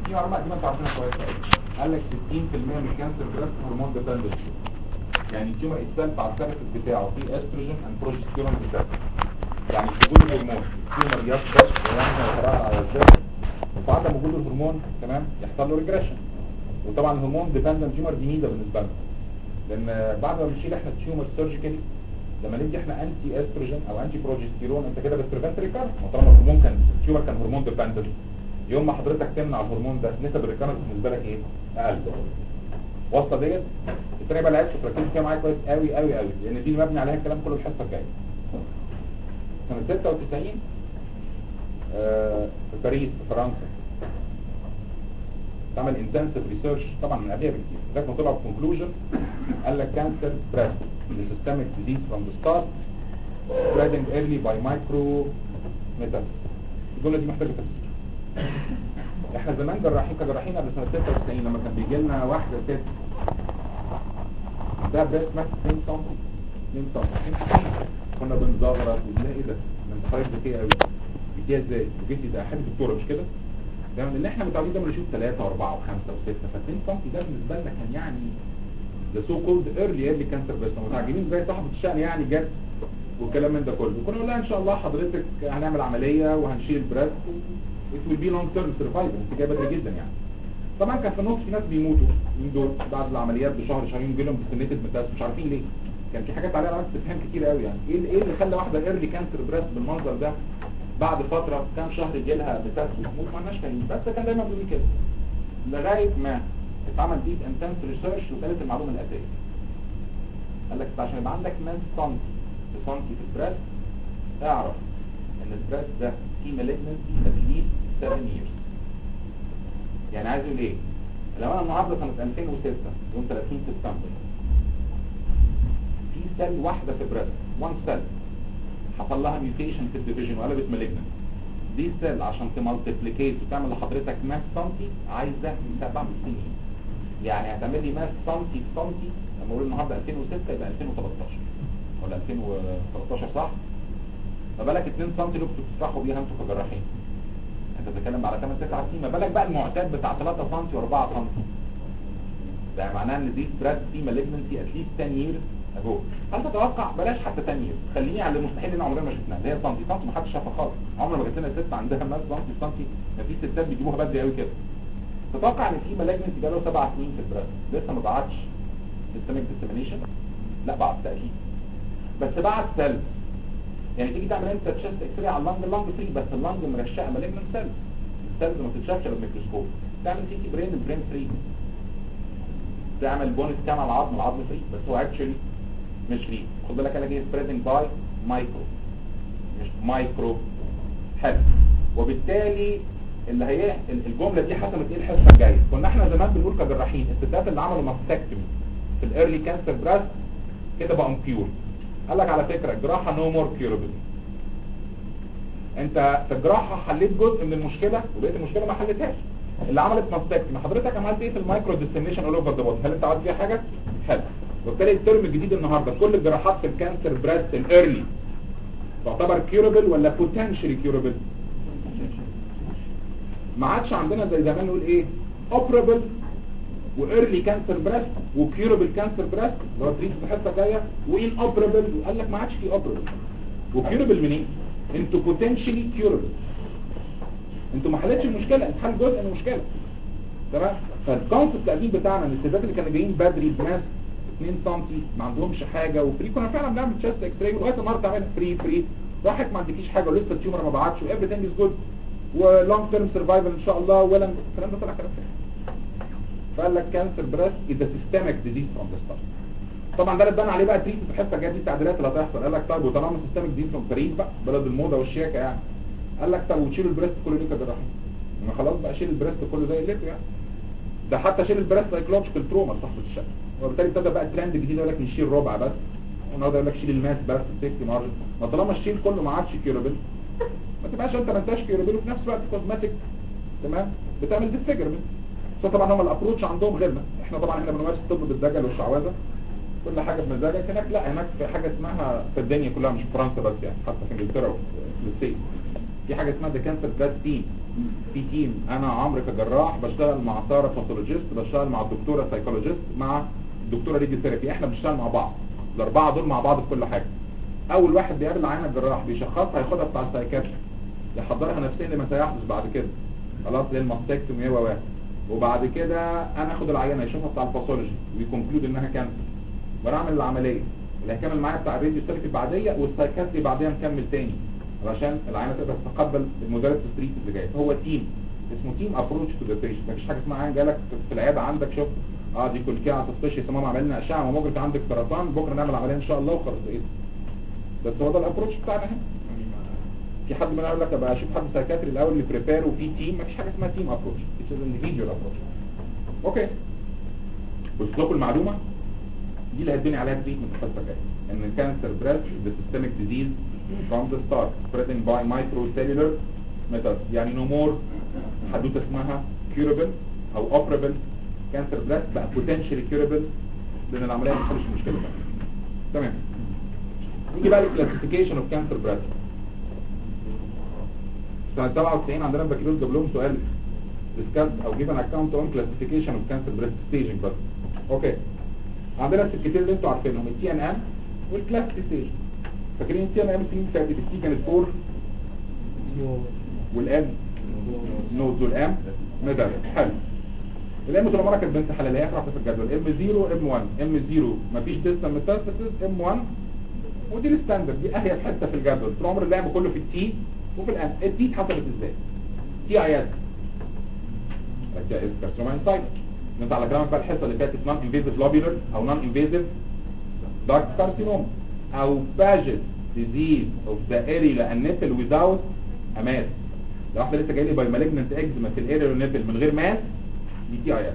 في معلومه دي ما انت عارفينها كويس قوي قال لك 60% من الكانسر بريست هرمون ديبندنت يعني التيومر اتسلف على السيرفس بتاعه في استروجين اند بروجستيرون بالذات يعني وجود الهرمون التيومر يصبر ويعمل قرار على الجسم وعدم وجود الهرمون تمام يحصل له ريجريشن وطبعا الهرمون ديبندنت تيومر دي ميزه بالنسبه لنا لان بعد ما بنشيل احنا التيومر سيرجيكالي لما ندي احنا انتي استروجين او انتي بروجستيرون انت كده بتريفنت ريكارنس طالما الهرمون كان التيومر كان هرمون ديبندنت يوم ما حضرتك تمنع الهرمون ده نسب الريكارنس بالنسبه لك ايه اقل واصله ديت الثانيه بقى العيال تركز فيها معايا كويس قوي قوي قوي لان دي اللي مبني عليها الكلام كله الحصه الجايه سنه 96 آه في باريس في فرنسا اتعمل انتنسيف ريسيرش طبعا من قبلها بكتير لغايه ما طلعوا بكونكلوجن قال لك كانسر بريست the systemic disease from the start spreading early by micro metastasis الجمله دي محتاجه تفسير احنا زمان جراحين كجراحين قبل سنه 96 لما كان بيجي لنا واحده ست ده بريست ماكس 2 سم 2 سم كنا بنزغرط ونلاقي ايه ده ده انت حضرتك ذكيه قوي جبتيها ازاي؟ وجبتي ده حاجه دكتوره مش كده؟ ده من اللي احنا متعودين دايما نشوف 3 و4 و5 و6 ف 2 سم ده بالنسبه لنا كان يعني ده سو كولد ايرلي ايرلي كانسر بس متعجبين زي صاحبه الشأن يعني جت والكلام من ده كله كنا نقول لها ان شاء الله حضرتك هنعمل عمليه وهنشيل البريست it will be long term survival انت جايه بدري جدا يعني طبعا كان في النص في ناس بيموتوا من دول بعد العمليات بشهر شهرين يجي لهم ديستنيتد ميتاس مش عارفين ليه كان في حاجات عليها علامات استفهام كتير قوي يعني ايه ايه اللي خلى واحده ايرلي كانسر بريست بالمنظر ده بعد فتره كام شهر يجي لها ميتاس وتموت ما لناش فاهمين بس كان دايما بيقول كده لغايه ما اتعمل ديب انتنس ريسيرش وكانت المعلومه الاتيه قال لك عشان يبقى عندك ماس سنتي سنتي في البريست اعرف ان البريست ده فيه مالجنسي اتليست 7 years يعني عايز يقول ايه لو انا النهارده سنه 2006 يوم 30 سبتمبر في سيل واحده في البريست وان سيل حصل لها ميوتيشن في الديفيجن وقلبت مالجنس دي سيل عشان تمالتيبليكيت وتعمل لحضرتك ماس سنتي عايزه سبع سنين يعني هتعمل لي ماس سنتي في سنتي لما اقول النهارده 2006 يبقى 2013 ولا 2013 صح؟ ما بالك 2 سم اللي كنتوا بتفرحوا بيها انتوا كجراحين انت بتتكلم على 8 9 سم ما بالك بقى المعتاد بتاع 3 سم و4 سم ده معناه ان دي براد دي مالجنسي اتليست 10 years ago هل تتوقع بلاش حتى 10 years خليني على المستحيل اللي عمرنا ما شفناه اللي هي سنتي سنتي ما حدش شافها خالص عمرنا ما جت لنا ست عندها ماس سنتي سنتي ما في ستات بيجيبوها بدري قوي كده تتوقع ان في مالجنسي بقى له سبع سنين في البراد لسه ما بعتش سيستميك ديسيمينيشن لا بعد تاكيد بس بعد سيلز يعني تيجي تعمل انت تشست اكس راي على اللنج اللنج فري بس اللنج مرشقه مالجنت سيلز السيلز ما بتتشافش بالميكروسكوب تعمل سي تي برين البرين فري تعمل بون سكان على العظم العظم فري بس هو اكشولي مش فري خد بالك انا جاي سبريدنج باي مايكرو مش مايكرو حلو وبالتالي اللي هي الجمله دي حسمت ايه الحصه الجايه كنا احنا زمان بنقول كجراحين الستات اللي عملوا ماستكتومي في الايرلي كانسر براست كده بقوا كيور قال لك على فكره الجراحه نو مور كيوربل انت في الجراحه حليت جزء من المشكله وبقيه المشكله ما حلتهاش اللي عملت ماستكتومي حضرتك عملت ايه في المايكرو ديستنيشن اول اوفر ذا بودي هل انت عملت فيها حاجه حلو وبالتالي الترم الجديد النهارده كل الجراحات في الكانسر براست الايرلي تعتبر كيوربل ولا بوتنشالي كيوربل ما عادش عندنا زي زمان نقول ايه اوبرابل وايرلي كانسر بريست وكيوربل كانسر بريست اللي هو تريد في الحصه الجايه وان اوبرابل وقال لك ما عادش في اوبرابل وكيوربل منين انتوا بوتنشالي كيوربل انتوا ما حلتش المشكله انت حل جزء من المشكله تمام فالكونسبت القديم بتاعنا ان السيدات اللي كانوا جايين بدري بناس 2 سم ما عندهمش حاجه وفري كنا فعلا بنعمل تشست اكس راي لغايه النهارده تعمل فري فري راحت ما عندكيش حاجه ولسه التيومر ما بعتش وافري ثينج از جود ولونج تيرم سرفايفل ان شاء الله ولا الكلام ده طلع كلام فارغ فقال لك كانسر بريست اذا سيستميك ديزيز فروم ذا ستارت طبعا ده اللي اتبنى عليه بقى تريد في الحصه الجايه دي التعديلات اللي هتحصل قال لك طيب وطالما سيستميك ديزيز فروم باريس بقى بلد الموضه والشياكه يعني قال لك طب وتشيل البريست كله ليه كجراحين ما خلاص بقى شيل البريست كله زي اللي يعني ده حتى شيل البريست سايكولوجيكال تروما لصاحبه الشقه وبالتالي ابتدى بقى ترند جديد يقول لك نشيل ربع بس النهارده يقول لك شيل الماس بس السيفتي مارجن ما طالما الشيل كله ما عادش كيوربل ما تبقاش انت ما انتش كيوربل وفي نفس الوقت كوزماتيك تمام بتعمل ديسفيجرمنت طبعا هم الابروتش عندهم غيرنا احنا طبعا احنا بنمارس الطب بالدجل والشعوذه كل حاجه بمزاجك هناك لا هناك في حاجه اسمها في الدنيا كلها مش في فرنسا بس يعني حتى في انجلترا وفي الستيت في حاجه اسمها ذا كانسر فاكسين في تيم انا عمرو كجراح بشتغل مع ساره باثولوجيست بشتغل مع الدكتوره سايكولوجيست مع الدكتوره راديو ثيرابي احنا بنشتغل مع بعض الاربعه دول مع بعض في كل حاجه اول واحد بيقابل عيان الجراح بيشخصها هياخدها بتاع السايكاتري يحضرها نفسيا لما سيحدث بعد كده خلاص زي الماستكتومي و و وبعد كده انا اخد العينه يشوفها بتاع الباثولوجي ويكونكلود انها كانسر وانا اعمل العمليه اللي هيكمل معايا بتاع الراديو ثيرابي بعديه والسايكاتري بعديها مكمل تاني علشان العينه تقدر تتقبل الموديل التريت اللي جاي هو تيم اسمه تيم ابروتش تو ذا بيشنت مفيش حاجه اسمها عيان جالك في العياده عندك شوف اه دي كل كده سسبيشيس ماما عمل لنا اشعه ما بكره عندك سرطان بكره نعمل عمليه ان شاء الله وخلاص ايه بس هو ده الابروتش بتاعنا هنا في حد من يقول لك ابقى اشوف حد سايكاتري الاول اللي بريبير وفي تيم مفيش حاجه اسمها تيم ابروتش اتس انديفيدوال ابروتش اوكي بص لكم المعلومه دي اللي هتبني عليها تريتمنت الفتره الجايه ان الكانسر بريست ده سيستميك ديزيز from the start spreading by microcellular methods يعني no more حدوته اسمها curable او operable cancer breast بقى potentially curable لان العمليه ما تحلش المشكله بقى تمام نيجي بقى للكلاسيفيكيشن اوف كانسر بريست سنة 97 عندنا بكالوريوس جاب لهم سؤال discuss او give an account on classification of cancer breast staging بس اوكي عندنا السكتين اللي انتوا عارفينهم التي ان ام والكلاس ستيج فاكرين التي ان ام السنين اللي فاتت التي كانت 4 والام نودز والام ميدل حلو الام طول عمرها كانت بنت حلال هي اخر واحده في الجدول ام 0 ام 1 ام 0 مفيش ديستال ميتاستاسيس ام 1 ودي الستاندرد دي اهيل حته في الجدول طول عمر اللعب كله في التي وفي الام التي اتحسبت ازاي تي اي اس تي اي اس كارسينوما انسايت انت على كلامك بقى الحصه اللي فاتت نون انفيزيف لوبيولر او نون انفيزيف دارك كارسينوما او باجت ديزيز اوف ذا اريلا النيبل without a mass لو واحده لسه جايه لي باي مالجننت اكزيما في الاريلا والنيبل من غير ماس دي تي اي اس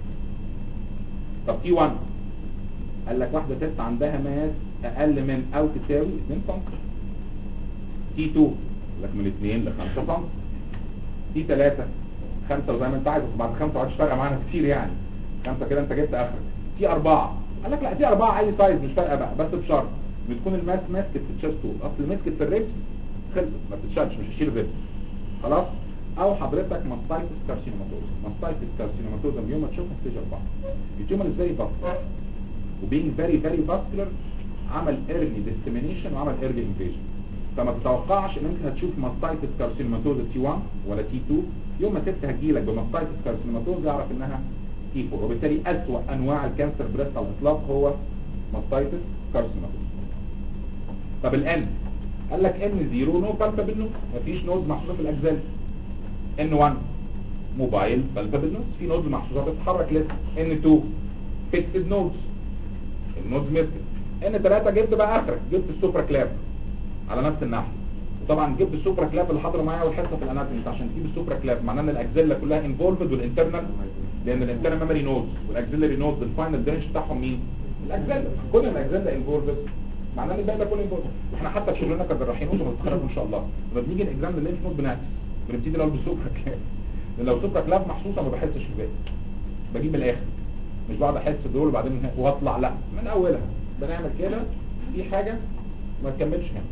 طب تي 1 قال لك واحده ست عندها ماس اقل من او تساوي 2 سم تي 2 قال لك من 2 ل 5 سم تي 3 خمسة وزي ما انت عايز بس بعد خمسة ما عادش فارقه معانا كتير يعني خمسة كده انت جبت اخرك تي أربعة قال لك لا تي أربعة اي سايز مش فارقه بقى بس بشرط بتكون الماس ماسكت في الشيست طول اصل مسكت في الريبس خلصت ما بتتشالش مش هشيل الريبس خلاص او حضرتك ماستايتس كارسينوماتوز ماستايتس كارسينوماتوز يوم ما تشوفها ستيج 4 التيومر از فيري فاسكولار وبينج فيري فيري فاسكولار عمل ايرلي ديسكمينيشن وعمل ايرلي انفيجن فما تتوقعش ان انت هتشوف ماستايتس كارسينوماتوز تي 1 ولا تي 2 يوم ما ست هتجيلك بماستايتس كارسينوماتوز يعرف انها تي 4 وبالتالي اسوأ انواع الكانسر بريست على الاطلاق هو ماستايتس كارسينوماتوز طب الان قال لك ان 0 نو بالبابل نود مفيش نود محطوطه في الاجزاء ان 1 موبايل بالبابل نود في نود محطوطه بتتحرك لسه ان 2 فيكسد نودز النودز مثل ان 3 جبت بقى اخرك جبت السوبرا كلاب على نفس النحو وطبعا جبت السوبرا كلاب اللي حاضره معايا والحصه في الاناتومي عشان تجيب السوبرا كلاب معناه ان الاكزيلا كلها انفولفد والانترنال لان الانترنال ميموري نودز والاكزيلري نودز الفاينل درينج بتاعهم مين الاكزيلا كل الاكزيلا انفولفد معناه ان الباقي ده كله انفولفد احنا حتى في شغلنا كجراحين وانتم بتتخرجوا ان شاء الله لما بنيجي الاكزام الليمف نود بنعكس بنبتدي الاول بالسوبرا كلاب لان لو سوبرا كلاب محسوسه ما بحسش الباقي بجيب من الاخر مش بقعد احس دول وبعدين واطلع لا من اولها بنعمل كده في حاجه ما تكملش هنا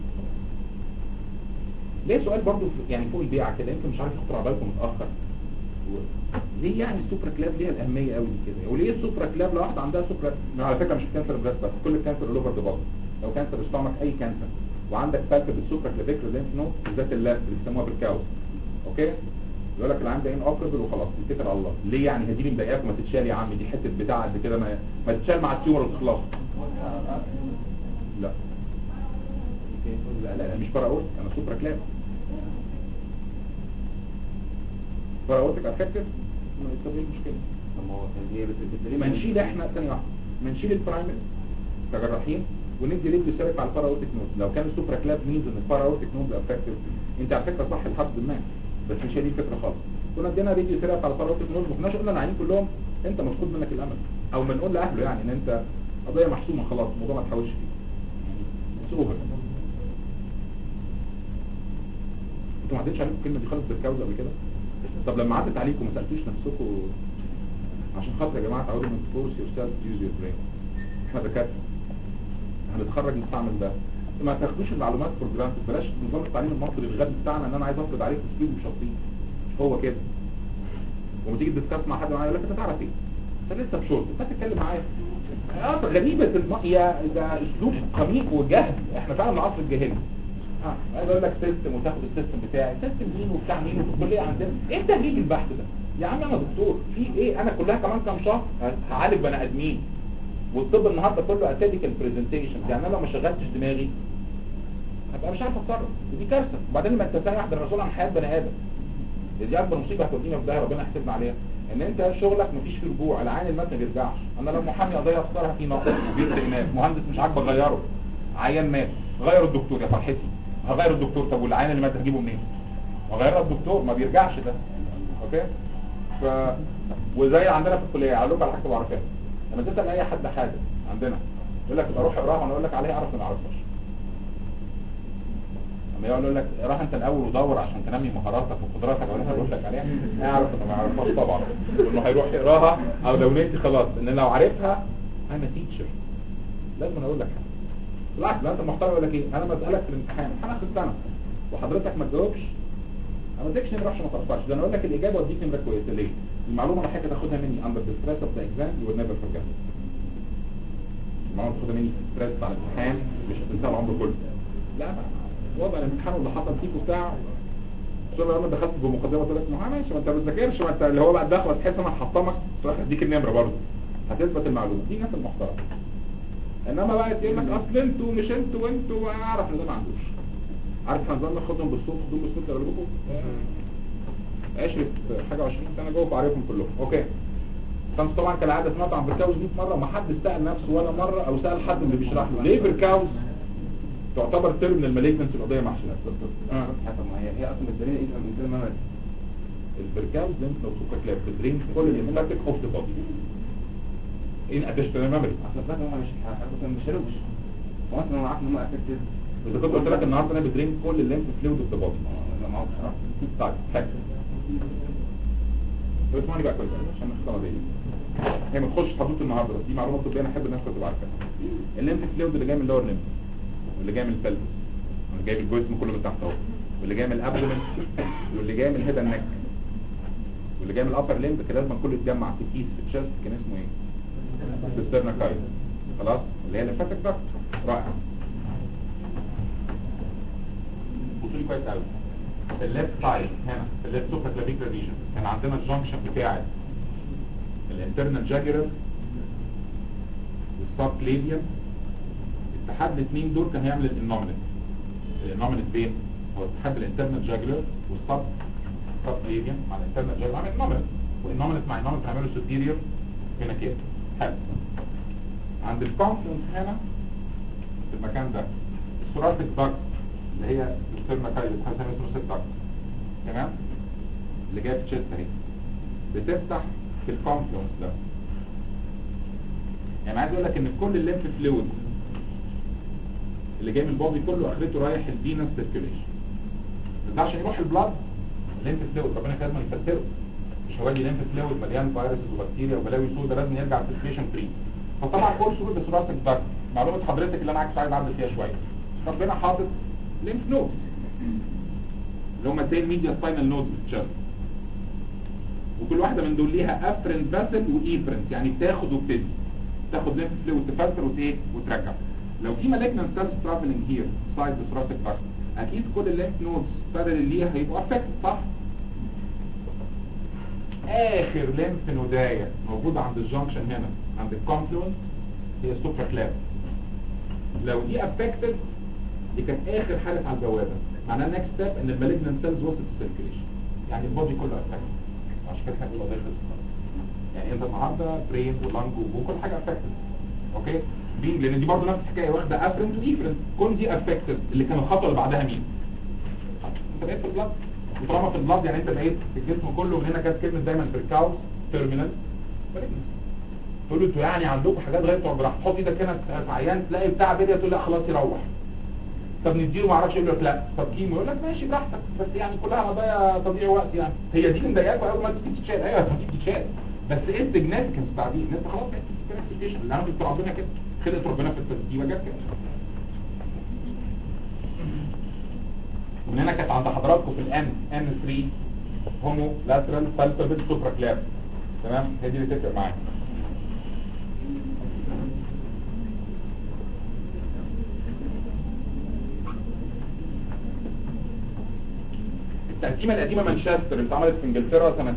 ليه سؤال برضو يعني فوق البيعة كده يمكن مش عارف يخطر على بالكم متأخر ليه يعني السوبرا كلاب ليها الأهمية قوي دي كده وليه السوبرا كلاب لو واحدة عندها سوبرا على فكرة مش الكانسر بريست بس كل الكانسر اللي اوفر ذا لو كانسر استعمك أي كانسر وعندك فالك بالسوبرا كلافيكر لينف نود بالذات اللاب اللي بيسموها بالكاوس اوكي يقول لك العام ده ان اوبربل وخلاص يتكل على الله ليه يعني هدي لي مضايقاك وما تتشال يا عم دي حته بتاع قد كده ما, ما تتشال مع التيومر وتخلص لا لا لا, لا مش باراورت انا سوبرا كلاب باراورتك افكتيف طب ايه المشكله طب ما هو كان هي بت- ما نشيل احنا ثانيه واحده ما نشيل البرايمري كجراحين وندي رجل سالك على الباراورتيك نود لو كان السوبرا كلاب مينز ان الباراورتيك نود افكتيف انت على فكره صح لحد ما بس مش هي دي الفكره خالص كنا ادينا رجل سالك على الباراورتيك نود ما كناش قلنا العيانين كلهم انت مفقود منك الامل او بنقول لاهله يعني ان انت قضيه محسومه خلاص الموضوع ما تحاولش فيه اتس اوفر انتوا ما عدتش عليكم الكلمه دي خالص بالكاوز قبل كده طب لما عدت عليكم ما سالتوش نفسكم عشان خاطر يا جماعه تعودوا من فورس يور سيلف يوز يور برين احنا دكاتره هنتخرج نستعمل ده ما تاخدوش المعلومات فور جرانتد بلاش نظام التعليم المصري الغبي بتاعنا ان انا عايز افرض عليكم اسلوب مش شخصي مش هو كده وما تيجي تدسكاس مع حد معايا يقول لك انت تعرف ايه انت لسه بشورت انت هتتكلم معايا اه غريبة الم... يا ده اسلوب قميء وجهل احنا فعلا من العصر الجاهلي اه عايز اقول لك سيستم وتاخد السيستم بتاعي سيستم مين وبتاع مين وفي الكليه عندنا ايه تهريج البحث ده يا عم انا دكتور في ايه انا كلها كمان كام شهر هعالج بني ادمين والطب النهارده كله اتيديكال برزنتيشن يعني انا لو ما شغلتش دماغي هبقى مش عارف اتصرف ودي كارثه وبعدين لما انت ثاني واحده الرسول عن حياه بني ادم دي اكبر مصيبه هتودينا في ده ربنا يحسبنا عليها ان انت شغلك مفيش فيه رجوع العين المات ما بيرجعش انا لو محامي قضيه اخسرها في نقص بيفرق مات مهندس مش عاجبه غيره عيان مات غير الدكتور يا فرحتي هغير الدكتور طب والعين اللي مات هجيبه منين وغير الدكتور ما بيرجعش ده اوكي ف وزي عندنا في الكليه اقول لكم على حاجه بعرفها لما تسال اي حد حاجه عندنا يقول لك اروح اقراها وانا اقول لك عليها اعرف ما اعرفهاش لما يقول لك اقراها انت الاول ودور عشان تنمي مهاراتك وقدراتك ولا هقول لك عليها اعرف انه ما يعرفهاش طبعا انه هيروح يقراها او لو نسي خلاص ان لو عارفها انا تيتشر لازم أنا اقول لك حاجه بالعكس لا انت محترم يقول لك ايه انا بسالك في الامتحان امتحان اخر السنه وحضرتك ما تجاوبش انا ما اديكش نمره عشان ما تعرفهاش ده انا اقول لك الاجابه واديك نمره كويسه ليه المعلومه اللي حضرتك تاخدها مني اندر ذا ستريس اوف ذا اكزام يو نيفر فورجيت المعلومه تاخدها مني ستريس على الامتحان مش هتنساها العمر كله لا وضع الامتحان واللي حصل فيك وبتاع شو لو انا دخلت بمقدمه قلت لك ما ماشي ما انت ما بتذاكرش ما انت اللي هو بقى داخل تحس ان انا هحطمك بس هديك النمره برضه هتثبت المعلومه دي الناس المحترمه انما بقى يقول لك اصل انتوا مش انتوا وانتوا اعرف ان ده ما عندوش عارف هنظام ناخدهم بالصوت خدهم بالصوت اغلبكم عشرة حاجة 20 سنة جوه فعارفهم كلهم اوكي فانت طبعا كالعادة سمعت عن بركاوز 100 مرة وما حد سأل نفسه ولا مرة او سأل حد من اللي بيشرح له ليه بركاوز تعتبر ترم من المالجنس القضية محشلة آه. حسب ما هي هي اصلا الدليل ايه من كده ما البركاوز ليمف لو سوبر كلاب بتدرين كل الليمفاتيك اوف ذا بودي ان اديشنال ميموري اصلا فاكر هم مش اصلا مش شروش هو اصلا انا عارف ان هم افكتد اذا كنت قلت لك النهارده انا بدرين كل الليمف فلويد اوف ذا بودي لا ما اعرفش طيب حلو بس اسمعني بقى كويس عشان نختار دي هي ما تخش حدود النهارده بس دي معلومه طبيه انا احب الناس تبقى عارفاها الليمف فلويد اللي جاي من اللور ليمف واللي جاي من البلفس واللي جاي من الجسم كله من تحت اهو واللي جاي من الابدومن واللي جاي من الهيد نك واللي جاي من الابر ليمف كده لازم كله يتجمع في كيس في الشست كان اسمه ايه سيسترنا كايز خلاص اللي هي الليمفاتيك داكت رائع بصوا لي كويس قوي في الليفت سايد هنا في الليفت سوبر كلافيكولار ريجن كان عندنا الجنكشن بتاعت الانترنال جاجرر والسب كليفيوم اتحاد الاثنين دول كان هيعمل الانومينت الانومينت فين هو اتحاد الانترنال جاجرر والسب سب كليفيوم مع الانترنال جاجرر عامل انومينت والانومينت مع انومينت هيعملوا سوبيريور هنا كده حلو عند الكونفلنس هنا في المكان ده الثوراسيك داكت اللي هي السيرما كايلس حسب اسمه ست داكت تمام اللي جايه في الشيست اهي بتفتح في الكونفلنس ده يعني عايز اقول لك ان كل الليمف فلويد اللي جاي من البودي كله اخرته رايح الفينس سيركيوليشن بس عشان يروح البلاد الليمف فلويد ربنا لازم يفلتره مش هودي ليمف فلويد مليان فيروس وبكتيريا وبلاوي سودا لازم يرجع سيركيوليشن فري فطبعا كل سهول بثوراسيك داكت معلومه حضرتك اللي انا عايز عايز اعدل فيها شويه ربنا حاطط ليمف نود اللي هم زي الميديا سباينال نود في الشست وكل واحده من دول ليها افرنت فاسل وايفرنت يعني بتاخد وبتدي تاخد ليمف فلويد تفلتر وت- وترجع لو في مالجنان سيلز ترافلنج هير سايد ثوراسيك داكت اكيد كل الليمف نودز بارل ليها هيبقوا افكت صح اخر ليمف نودايه موجوده عند الجنكشن هنا عند الكونفلونس هي السوبرا كلاب لو دي افكتد دي كانت اخر حاله على البوابه معناها النكست ستيب ان المالجنان سيلز وصلت السيركيليشن يعني البودي كله افكتد عشان كده احنا بنقول قضيه خلصت خلاص يعني انت النهارده برين ولانج وكل حاجه افكتد اوكي دي لان دي برضه نفس الحكايه واخده افرنت وايفرنت كل دي افكتد اللي كان الخطوه اللي بعدها مين؟ انت بقيت في البلاد وطالما في البلاد يعني انت بقيت في الجسم كله من هنا كانت كلمه دايما بريكاوز تيرمينال تقول له انتوا يعني عندكم حاجات غير بتوع جراحه تحط ايدك هنا في عيان تلاقي بتاع بيديا تقول لا خلاص يروح طب نديله ما اعرفش يقول لك لا طب كيمو يقول لك ماشي براحتك بس يعني كلها قضايا تضييع وقت يعني هي دي اللي مضايقاك اول ما تيجي تتشال ايوه تيجي تتشال بس ايه السيجنفكنس بتاع دي ان انت خلاص بقيت في السيجنفكنس اللي عملت ربنا كده خلقت ربنا في الترتيبه جت كده ومن هنا كانت عند حضراتكم في الان ان 3 هومو لاترال بالبابل سوبرا كلاب تمام هي دي اللي تفرق معاك التقسيمه القديمه مانشستر اللي اتعملت في انجلترا سنه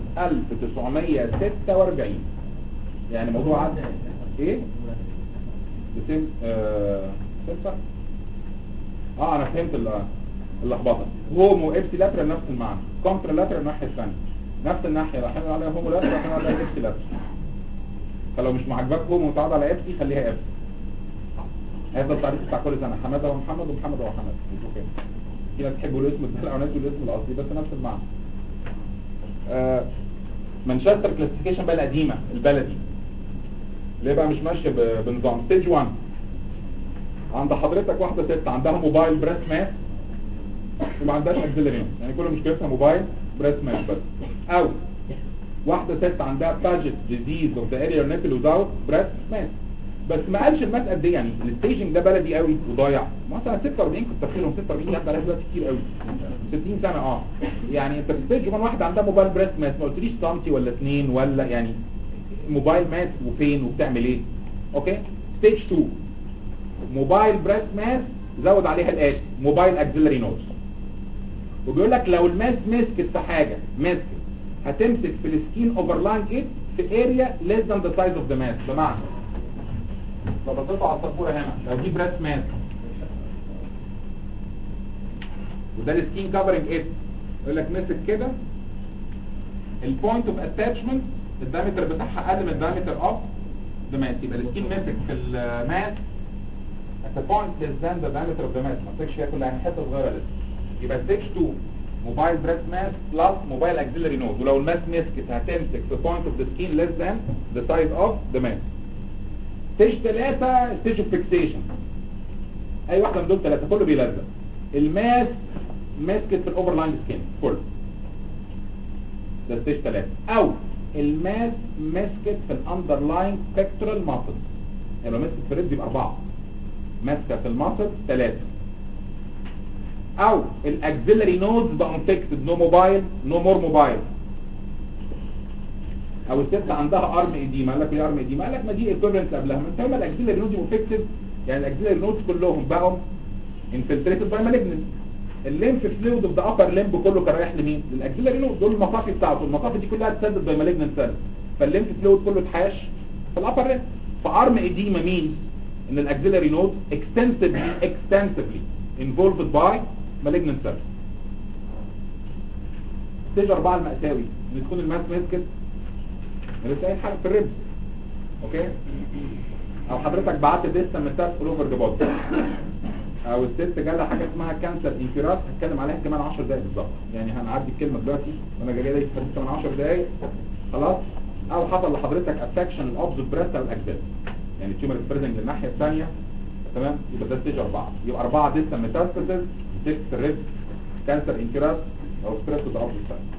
1946 يعني موضوع عدى ايه بسم آه صح اه انا فهمت ال- اللخبطه هومو ابسي لاترال نفس المعنى كونترا لاترال الناحيه الثانيه نفس الناحيه راح نعمل عليها هومو لاترال راح نعمل عليها ابسي لاترال فلو مش معجبك هومو وتعرض على ابسي خليها ابسي هيفضل التعريف بتاع كل سنه حماده ومحمد ومحمد وحماد اوكي في ناس تحبوا الاسم الدلع وناس الاسم الاصلي بس نفس المعنى آه مانشستر كلاسيفيكيشن بقى القديمه البلدي ليه بقى مش ماشيه ب- بنظام ستيج 1 عند حضرتك واحده ست عندها موبايل بريس ماس وما عندهاش اكسلريون يعني كل مشكلتها موبايل بريس ماس بس او واحده ست عندها باجت ديزيز اوف ذا اريا نيبل وزاوت بريس ماس بس ما قالش الماس قد ايه يعني الستيجنج ده بلدي قوي وضايع مثلا 46 كنت تفكرهم 46 دي عندها دلوقتي كتير قوي 60 سنه اه يعني انت في ستيج 1 واحده عندها موبايل بريس ماس ما قلتليش سنتي ولا اثنين ولا يعني موبايل ماس وفين وبتعمل ايه اوكي ستيج 2 موبايل بريس ماس زود عليها الاتي موبايل اكسلري نوز وبيقول لك لو الماس مسكت في حاجه مسكت هتمسك في السكين اوفرلاين ايه في اريا less than the size of the mass بمعنى لو بصيت على السبوره هنا لو دي بريس ماس وده السكين كفرنج ايه يقول لك مسك كده البوينت اوف اتاتشمنت الدايمتر بتاعها اقل من الدايمتر اوف ذا ماس يبقى السكين مسك في الماس at the point less than the diameter of the mass ما تمسكش فيها كلها يعني حته صغيره لسه يبقى ستيج 2 موبايل بريس ماس بلس موبايل اكسلري نود ولو الماس مسكت هتمسك في point of the skin less than the size of the mass ستيج 3 ستيج اوف فيكسيشن اي واحده من دول ثلاثه كله بيلزق الماس مسكت في الاوفرلاين سكين كله ده ستيج 3 او الماس مسكت في الاندرلاين بيكتورال ماسلز يعني لو مسكت في الريبس يبقى اربعه ماسكه في الماسل ثلاثه او الاكسلري نودز بقوا فيكسد نو موبايل نو مور موبايل او الست عندها ارم ايديما قال لك ايه ارم ايديما قال لك ما دي ايكويفالنت قبلها ما انت الاكسلري نودز يبقوا فيكسد يعني الاكسلري نودز كلهم بقوا انفلتريتد باي مالجنس الليمف فلويد اوف ذا ابر ليمب كله كان رايح لمين للاكسلري نود دول المصافي بتاعته المصافي دي كلها اتسدد باي مالجنس سيل فالليمف فلويد كله اتحاش في الابر ليمب فارم ايديما مينز ان الاكسلري نود extensively extensively involved by malignant cells ستيج 4 المأساوي ان تكون الماس مسكت لسه قايل حاجه في الريبس اوكي او حضرتك بعت ديستا من تاس اول اوفر ذا بودي او الست جالها حاجه اسمها كانسر انفراس هتكلم عليها كمان 10 دقايق بالظبط يعني هنعدي الكلمه دلوقتي وانا جاي لي في كمان 10 دقايق خلاص او حصل لحضرتك افكشن الاوبز بريست الاكباد يعني التيومر سبريدنج للناحيه الثانيه تمام يبقى ده ستيج 4 يبقى 4 ديستا ميتاستاسيس ديست ريبس كانسر انكراس او سبريد تو ذا اوبز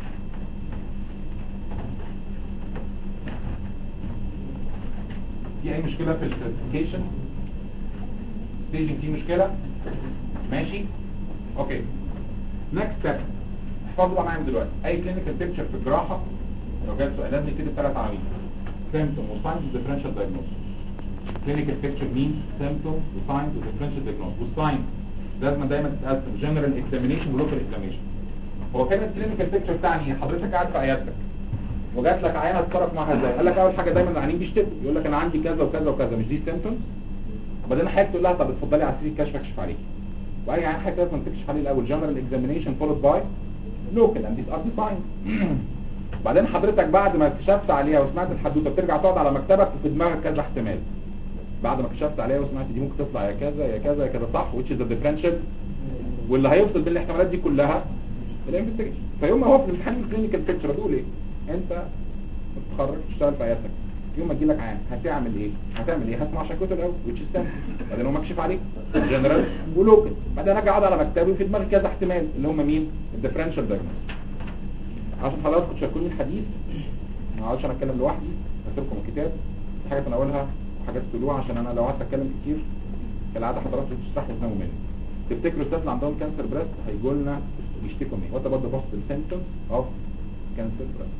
في اي مشكله في الكلاسيفيكيشن ستيجنج في مشكله ماشي اوكي نكست ستيب احفظوا بقى معايا من دلوقتي اي كلينيكال بيكتشر في الجراحه لو جات سؤال لازم يكتب ثلاث عناوين سيمتوم وساينز وديفرنشال دايجنوستس clinical picture means symptom وساينز وديفرنشال diagnosis والساينز لازم دايما تتقسم general examination ولوكال examination هو كانت clinical picture تعني حضرتك قاعد في عيادتك وجات لك عيانه تتصرف معاها ازاي قال لك اول حاجه دايما العيانين بيشتكوا يقول لك انا عندي كذا وكذا وكذا مش دي symptoms وبعدين حضرتك تقول لها طب اتفضلي على السرير كشف اكشف عليكي واي عيان حضرتك لازم تكشف عليه الاول general examination followed by local and these are the signs بعدين حضرتك بعد ما كشفت عليها وسمعت الحدوته بترجع تقعد على مكتبك وفي دماغك كذا احتمال بعد ما كشفت عليها وسمعت دي ممكن تطلع يا كذا يا كذا يا كذا صح which is the differential واللي هيفصل بين الاحتمالات دي كلها الانفستيجيشن فيوم ما هو في الامتحان الكلينيكال بيكتشر هتقول ايه انت متخرج تشتغل في عيادتك يوم ما تجيلك عيان هتعمل ايه هتعمل ايه هسمع شكوته الاول which is simple بعدين هو مكشف عليك جنرال ولوكال بعدين اجي اقعد على مكتبي وفي دماغي كذا احتمال اللي هم مين الديفرنشال دايجنوز عشان حضراتكم تشاركوني الحديث ما اقعدش انا اتكلم لوحدي هسيبكم الكتاب في حاجات انا اقولها وحاجات تقولوها عشان انا لو قعدت اتكلم كتير كالعاده حضراتكم تستحوا تناموا مني تفتكروا الستات اللي عندهم كانسر بريست هيجوا لنا يشتكوا مني وات اباوت ذا بوستل سيمبتومز اوف كانسر بريست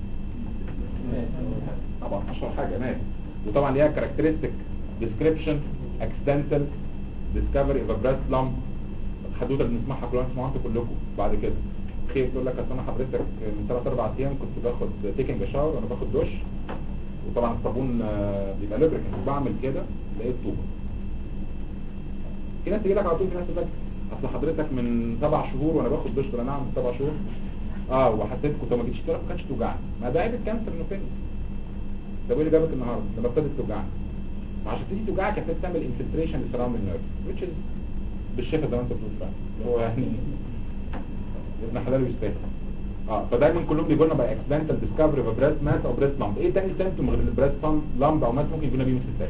طبعا اشهر حاجه ناس وطبعا ليها كاركترستيك ديسكريبشن اكسيدنتال ديسكفري اوف بريست لامب الحدوته اللي بنسمعها كلنا بنسمعوها انتوا كلكم بعد كده خير تقول لك اصل انا حضرتك من 3 4 ايام كنت باخد تيكنج شاور وانا باخد دش وطبعا الصابون آه، بيبقى ليبريكنت بعمل كده لقيت طوبه في ناس تيجي لك على طول في ناس تقول لك اصل حضرتك من سبع شهور وانا باخد دش ولا نعم من سبع شهور اه وحسيت كنت ما جيتش تروح ما كانتش توجعني ما ده عيب الكانسر انه فينس طب ايه اللي جابك النهارده لما ابتدت توجعني ما عشان تيجي توجعك ابتدت تعمل انفلتريشن للسراوندنج نيرفز which is بالشفا زي ما انت بتقول فعلا اللي هو يعني ابن حلال ويستاهل اه فدايما كلهم بيقولوا لنا باي اكسيدنتال ديسكفري اوف بريست ماس او بريست لامب ايه تاني سيمتوم غير البريست لامب او ماس ممكن يكون بيهم ستات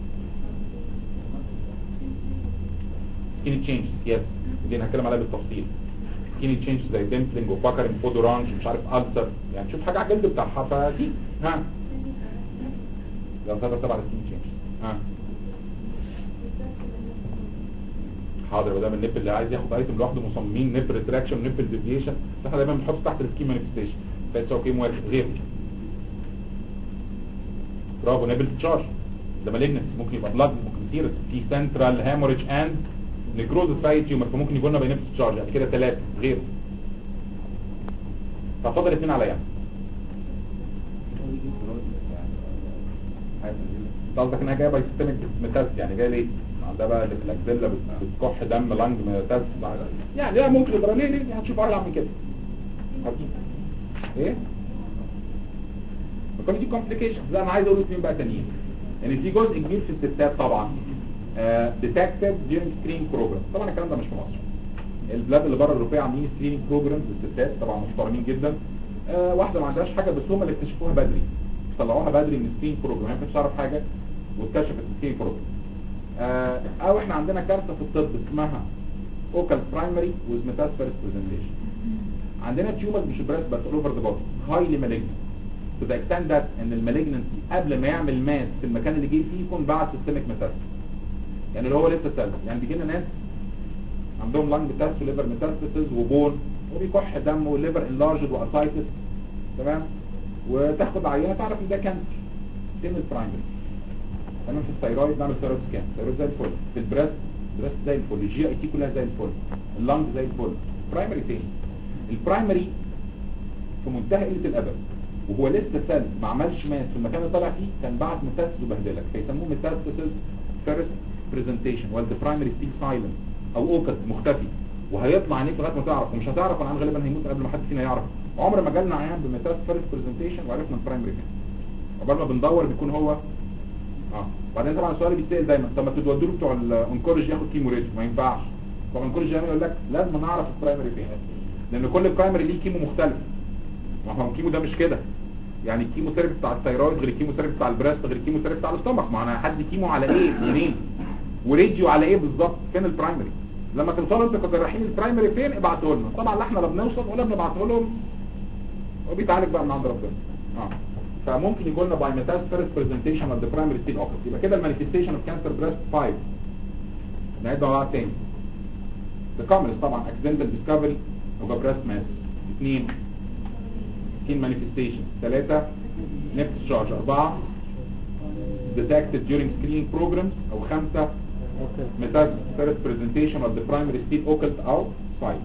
سكيني تشينج يس دي هنتكلم عليها بالتفصيل سكيني تشينج زي ديمبلينج وباكرنج فود اورانج مش عارف السر يعني شوف حاجه على الجلد بتاعها فدي ها لو تقدر تبع السكيني تشينج ها حاضر ما دام النب اللي عايز ياخد ايتم لوحده مصممين نب ريتراكشن نب ديفيشن احنا دايما بنحط تحت السكيم مانيفستيشن فاتس اوكي موافق غيره برافو نبل تشارج ده مالجنس ممكن يبقى بلاد ممكن سيرس في سنترال هاموريج اند نيكروز في تيومر فممكن يقول لنا باينبس تشارج يعني كده ثلاثه غيره ففضل اثنين عليا انت قصدك انها جايه باي سيستمك ميتاز يعني جايه ليه؟ عندها بقى اللي في الاكزيلا بت- بتكح دم لانج ميتاز يعني لا ممكن يبقى ليه ليه هتشوف اعلى من كده هتشوف. ايه؟ فكل دي كومبليكيشن زي انا عايز اقول اثنين بقى تانيين ان في جزء كبير في الستات طبعا ديتكتد ديورنج سكرين بروجرام طبعا الكلام ده مش في مصر البلاد اللي بره الاوروبيه عاملين سكريننج بروجرامز للستات طبعا محترمين جدا آه واحده ما عندهاش حاجه بس هم اللي اكتشفوها بدري طلعوها بدري من سكرين بروجرام ما كانتش تعرف حاجه واكتشفت السكرين بروجرام آه او احنا عندنا كارثه في الطب اسمها اوكال برايمري ويز ميتاسفيرس برزنتيشن عندنا تيومر مش بريست بس اوفر ذا بودي هايلي مالجنت to the extent that ان المالجنسي قبل ما يعمل ماس في المكان اللي جه فيه يكون بعد سيستميك ميتاسيس يعني اللي هو لسه سيلز يعني بيجي لنا ناس عندهم لانج ميتاسيس وليفر ميتاسيس وبون وبيكح دم وليفر انلارجد واسايتس تمام وتاخد عينه تعرف ان ده كانسر تم البرايمري تمام في الثيرويد نعمل ثيرويد سكان الثيرويد زي الفل في البريست البريست زي الفل الجي اي تي كلها زي الفل اللانج زي الفل برايمري تاني البرايمري في منتهى قله الادب وهو لسه سيل ما عملش ماس في المكان اللي طالع فيه كان بعت ميتاستس وبهدلك فيسموه ميتاستاسيس فيرست برزنتيشن ولا برايمري ستيل سايلنت او اوكت مختفي وهيطلع عينيك لغايه ما تعرف ومش هتعرف انا غالبا هيموت قبل ما حد فينا يعرف عمر ما جالنا عيان بميتاستس فيرست برزنتيشن وعرفنا البرايمري فين قبل ما بندور بيكون هو اه بعدين طبعا السؤال اللي بيتسال دايما طب ما تودوا له بتوع الانكورج ياخد كيمو ريت ما ينفعش طبعا الانكورج يقول لك لازم نعرف البرايمري فين لان كل برايمري ليه كيمو مختلف ما هو الكيمو ده مش كده يعني الكيمو ثيرابي بتاع الثيرويد غير الكيمو ثيرابي بتاع البريست غير الكيمو ثيرابي بتاع الاستمك ما انا هدي كيمو على ايه منين وراديو على ايه بالظبط فين البرايمري لما توصلوا انتوا كجراحين البرايمري فين ابعتوا لنا طبعا لا احنا لا بنوصل ولا بنبعته لهم وبيتعالج بقى من عند ربنا اه فممكن يقول لنا باي ميتاز فيرست برزنتيشن اوف ذا برايمري ستيل اوكس يبقى كده المانيفستيشن اوف كانسر بريست 5 نعيد مع بعض تاني The commonest طبعا accidental discovery of a breast mass اثنين skin manifestation ثلاثة nip discharge أربعة detected during screening programs أو خمسة metastasis first presentation of the primary state occult أو site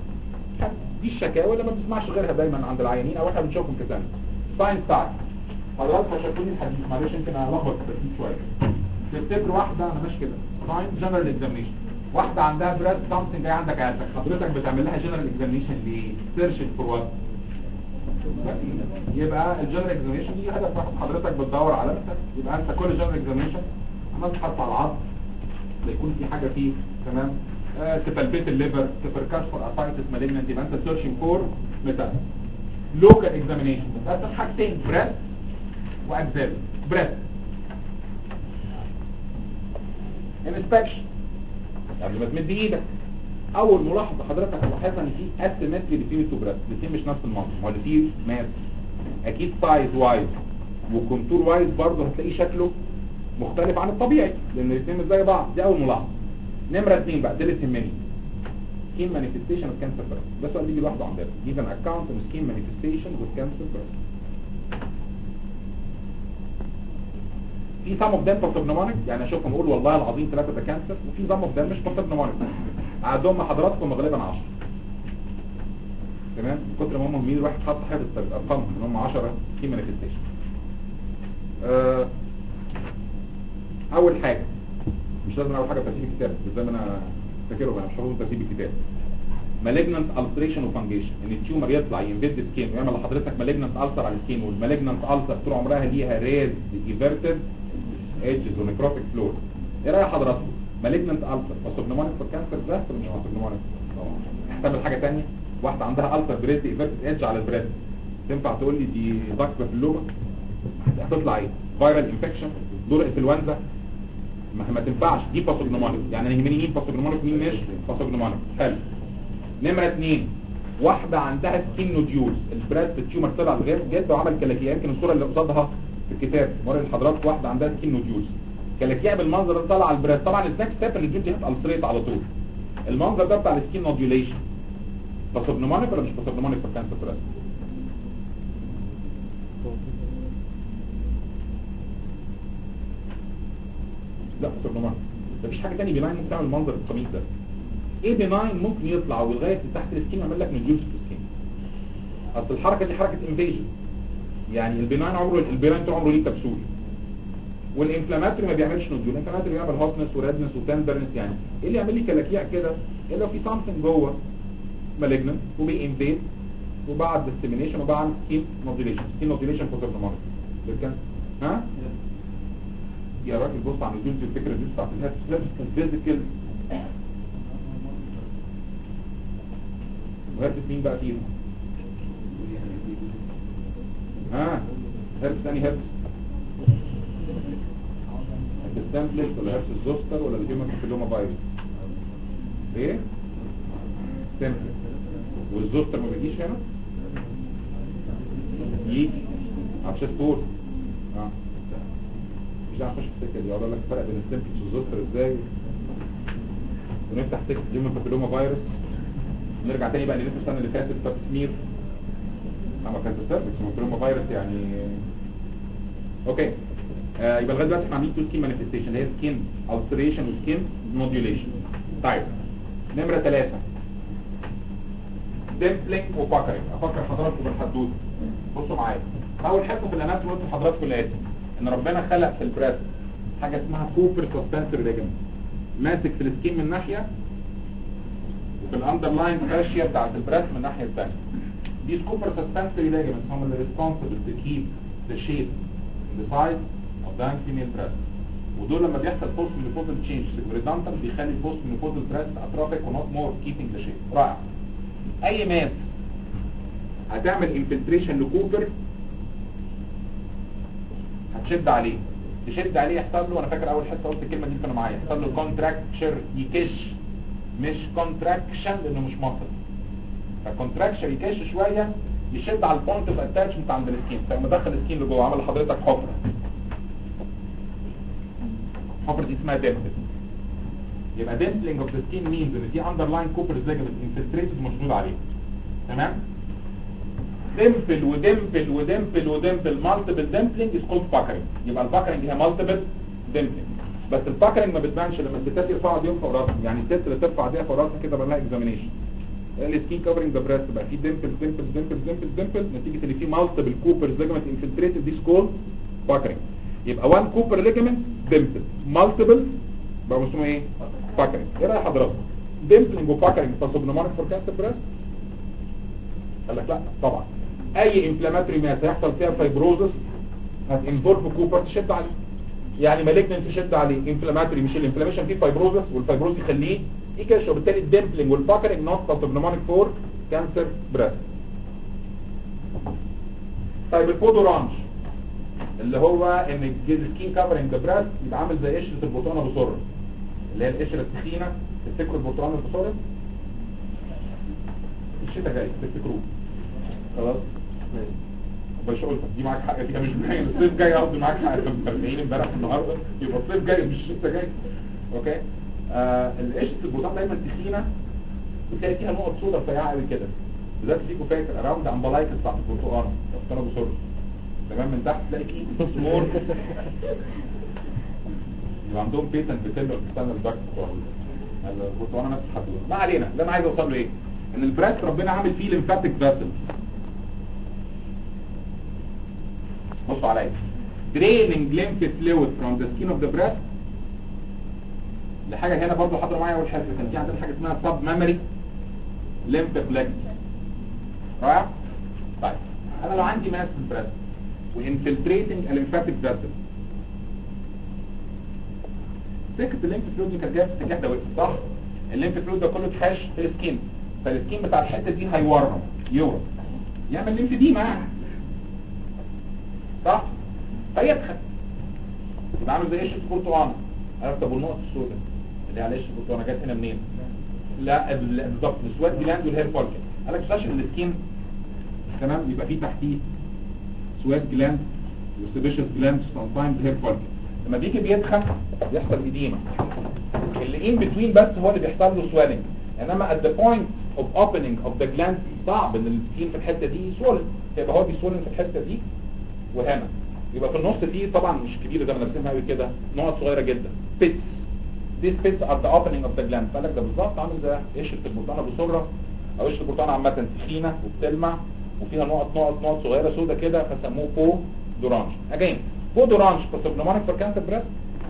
دي الشكاوى اللي ما بنسمعش غيرها دايما عند العيانين أو احنا بنشوفهم كسنة ساينس تايم حضراتكم شافوني الحديث معلش يمكن ألخبط في الترتيب شوية تفتكر واحدة أنا ماشي كده ساين جنرال اكزامينشن واحدة عندها بريست سامثينج جاي عندك عيادتك حضرتك بتعمل لها جنرال اكزامينشن ليه؟ سيرشنج فور وات يبقى الجنرال اكزامينشن دي هدف واحد حضرتك بتدور على نفسك يبقى انت كل جنرال اكزامينشن عمال تحط على العظم لا يكون في حاجه فيه تمام آه تفلبيت الليفر تفركاش فور اسايتس مالجنت يبقى انت سيرشنج فور ميتاس لوكال اكزامينشن بتقسم حاجتين بريست واكزيل بريست انسبكشن قبل ما تمد ايدك اول ملاحظه حضرتك هتلاحظها ان في اسيمتري بين التو بريست الاثنين مش نفس المنظر ما اللي فيه ماس اكيد سايز وايز وكونتور وايز برضه هتلاقيه شكله مختلف عن الطبيعي لان الاثنين مش زي بعض دي اول ملاحظه نمره اثنين بقى دي اللي تهمني skin manifestation of cancer breast ده سؤال بيجي لوحده عندنا give an account of skin manifestation of cancer breast في some of them pathognomonic يعني اشوفهم اقول والله العظيم ثلاثة ده كانسر وفي some of them مش pathognomonic اعدهم مع حضراتكم غالبا 10 تمام من كتر ما هم مين الواحد حط حافظ ارقامهم ان هم 10 في مانيفستيشن آه اول حاجه مش لازم اول حاجه ترتيب الكتاب بس زي ما انا فاكره انا مش حافظ ترتيب الكتاب malignant ulceration وفانجيشن ان التيومر يطلع ينفيد السكين ويعمل لحضرتك malignant ulcer على السكين والمالجنانت ulcer طول عمرها ليها ريز ايفيرتد ايدجز ونكروتيك فلور ايه راي حضراتكم malignant ulcer باثوجنومونيك في الكانسر بريست ولا مش باثوجنومونيك احتمل حاجه ثانيه واحده عندها ulcer بريست ايفيرتد ايدج على البريست تنفع تقول لي دي ضغط في اللومه هتطلع ايه فايرال انفكشن دور انفلونزا ما ما تنفعش دي باثوجنومونيك يعني انا يهمني مين باثوجنومونيك مين مش باثوجنومونيك حلو نمرة اتنين واحدة عندها سكين نوديولز البريست التيومر طلع لغايه جد وعمل كلاكيع يمكن الصورة اللي قصادها في الكتاب موري لحضرتك واحدة عندها سكين نوديولز كلاكيع بالمنظر ده طالع على البريست طبعا النكست ستيب النوديول دي هتألسريت على طول المنظر ده بتاع السكين نوديوليشن باثوجنومونيك ولا مش باثوجنومونيك في الكانسر بريست لا باثوجنومونيك مفيش حاجة تانية بناين ممكن تعمل المنظر القميص ده ايه بناين ممكن يطلع ولغايه تحت السكين يعمل لك نوديولز في السكين اصل الحركه دي حركه انفيجن يعني البناين عمره البناين طول عمره ليه كبسول والانفلاماتوري ما بيعملش نوديول الانفلاماتوري بيعمل هوتنس وريدنس وتندرنس يعني ايه اللي يعمل لي كلاكيع كده الا لو في سامثينج جوه مالجننت وبينفيد وبعد ديستيمينيشن وبعد سكين نوديوليشن سكين نوديوليشن فوسر نمارك بالكن ها يا راجل بص على النوديولز الفكره دي بتاعت الهيربس فيزيكال وهربس مين بقى فيهم ها هربس ثاني هربس الستامبلس ولا هربس الزوستر ولا الهيومن بابيلوما فيروس ايه ستامبلس والزوستر ما بيجيش هنا يجي عشان سبور اه مش عارف اخش في السكه دي اقول لك الفرق بين الستامبلس والزوستر ازاي ونفتح سكه الهيومن بابيلوما فيروس نرجع تاني بقى لنفس السنه اللي فاتت بتاعت سمير اما كانت السيرفكس ممكن فيروس يعني اوكي آه يبقى لغايه دلوقتي احنا عاملين تو سكين مانيفستيشن اللي هي سكين السريشن وسكين نوديوليشن طيب نمره ثلاثة ديمبلينج وباكرنج افكر حضراتكم بالحدود بصوا معايا اول حاجه في الاناتومي قلت لحضراتكم الاتي ان ربنا خلق في البريست حاجه اسمها كوبر سسبنسوري ليجمنت ماسك في السكين من ناحيه وفي الاندرلاين فاشيا بتاعت البريست من الناحيه الثانيه These copper suspensory ligaments هم اللي responsible to keep the shape and the size of the female breast ودول لما بيحصل post menopausal change redundant بيخلي post menopausal breast atrophic و not more keeping the shape رائع اي ماس هتعمل infiltration لكوبر هتشد عليه تشد عليه يحصل له انا فاكر اول حته قلت الكلمه دي كانوا معايا يحصل له كونتراكتشر يكش مش كونتراكشن لانه مش مصل فالكونتراكشن يكش شويه يشد على البوينت اوف اتاتشمنت عند السكين فلما دخل السكين لجوه عمل لحضرتك حفره الحفره دي اسمها ديمبل يبقى ديمبلينج اوف ذا سكين مينز ان في اندرلاين كوبرز ليجمنت انفلتريتد مشدود عليه تمام ديمبل وديمبل وديمبل وديمبل مالتيبل ديمبلينج از كولد باكرنج يبقى الباكرنج هي مالتيبل ديمبلينج بس الباكرنج ما بتبانش لما الستات يرفعوا ايديهم فوق راسهم يعني الست اللي ترفع ايديها فوق راسها كده بقى اكزامينيشن السكين كفرنج ذا بريست بقى في ديمبل ديمبل ديمبل ديمبل ديمبل نتيجه ان في مالتيبل كوبرز ليجمنت انفلتريتد دي سكول باكرنج يبقى 1 كوبر ليجمنت ديمبل مالتيبل بقى اسمه ايه باكرنج ايه راي حضرتك ديمبلنج وباكرنج فاسوبنومونيك فور كانسر بريست قال لك لا طبعا اي انفلاماتوري ماس هيحصل فيها فايبروزس هتنفولف كوبر تشد عليه يعني مالجننت تشد عليه انفلاماتوري مش الانفلاميشن فيه فايبروزس والفايبروز يخليه يكش وبالتالي الديمبلنج والباكرنج نوت باثوجنومونيك فور كانسر بريست طيب الكود اورانج اللي هو ان السكين كفرنج ذا بريست يبقى عامل زي قشره البطانه بصر اللي هي القشره التخينه تفتكروا البطانه بصر الشتاء جاي تفتكروه خلاص مش قلت دي معاك حق فيها مش باين الصيف جاي قصدي معاك حق كنت مرميين امبارح النهارده يبقى الصيف جاي مش الشتاء جاي اوكي آه القشره البطانه دايما تخينه وتلاقي فيها نقط سودا رفيعه قوي كده بالذات فيكم فاكر اراوند امبلايكس بتاعت البرتقانه اختار ابو سر تمام من تحت تلاقي فيه سمور يبقى عندهم بيتنت بتلو اكسترنال داكت بتوع البرتقانه نفس الحدوده ما علينا اللي انا عايز اوصل له ايه ان البريست ربنا عامل فيه ليمفاتيك فاسلز بصوا عليا draining lymph fluid from the skin of the breast لحاجة هنا برضو حضروا معايا اول حاجة كان في عندنا حاجة اسمها sub memory lymph plexus رائع طيب انا لو عندي ماس في البريست وانفلتريتنج الليمفاتيك فاسل سكة الليمف فلويد دي كانت جايه في اتجاه دوائي صح الليمف فلويد ده كله اتحاش في السكين فالسكين بتاع الحته دي هيورم يورم يعمل ليمف ديما يعني صح فيدخل يبقى عامل زي قشره البرتقال عرفت ابو النقط السوداء اللي على قشره البرتقال جت هنا منين لا ال- بالظبط السواد جلاند والهير فولكن قال لك ساشن السكين تمام يبقى فيه تحتيه سواد جلاند وسيبيشس جلاند سام تايمز هير فولكن لما بيجي بيدخن بيحصل ايديما اللي ان بتوين بس هو اللي بيحصل له سويلنج انما at the point of opening of the glands صعب ان السكين في الحته دي يسولن يبقى هو بيسولن في الحته دي وهنا يبقى في النص دي طبعا مش كبيره زي ما لابسينها قوي كده نقط صغيره جدا بيتس these pits are the opening of the gland فقال لك ده بالظبط عامل زي قشره البرتقانه بصغرى او قشره البرتقانه عامه تخينه وبتلمع وفيها نقط نقط نقط صغيره سودا كده فسموه بو دورانج اجين بو دورانج بروبلماتيك فور كانسر بريست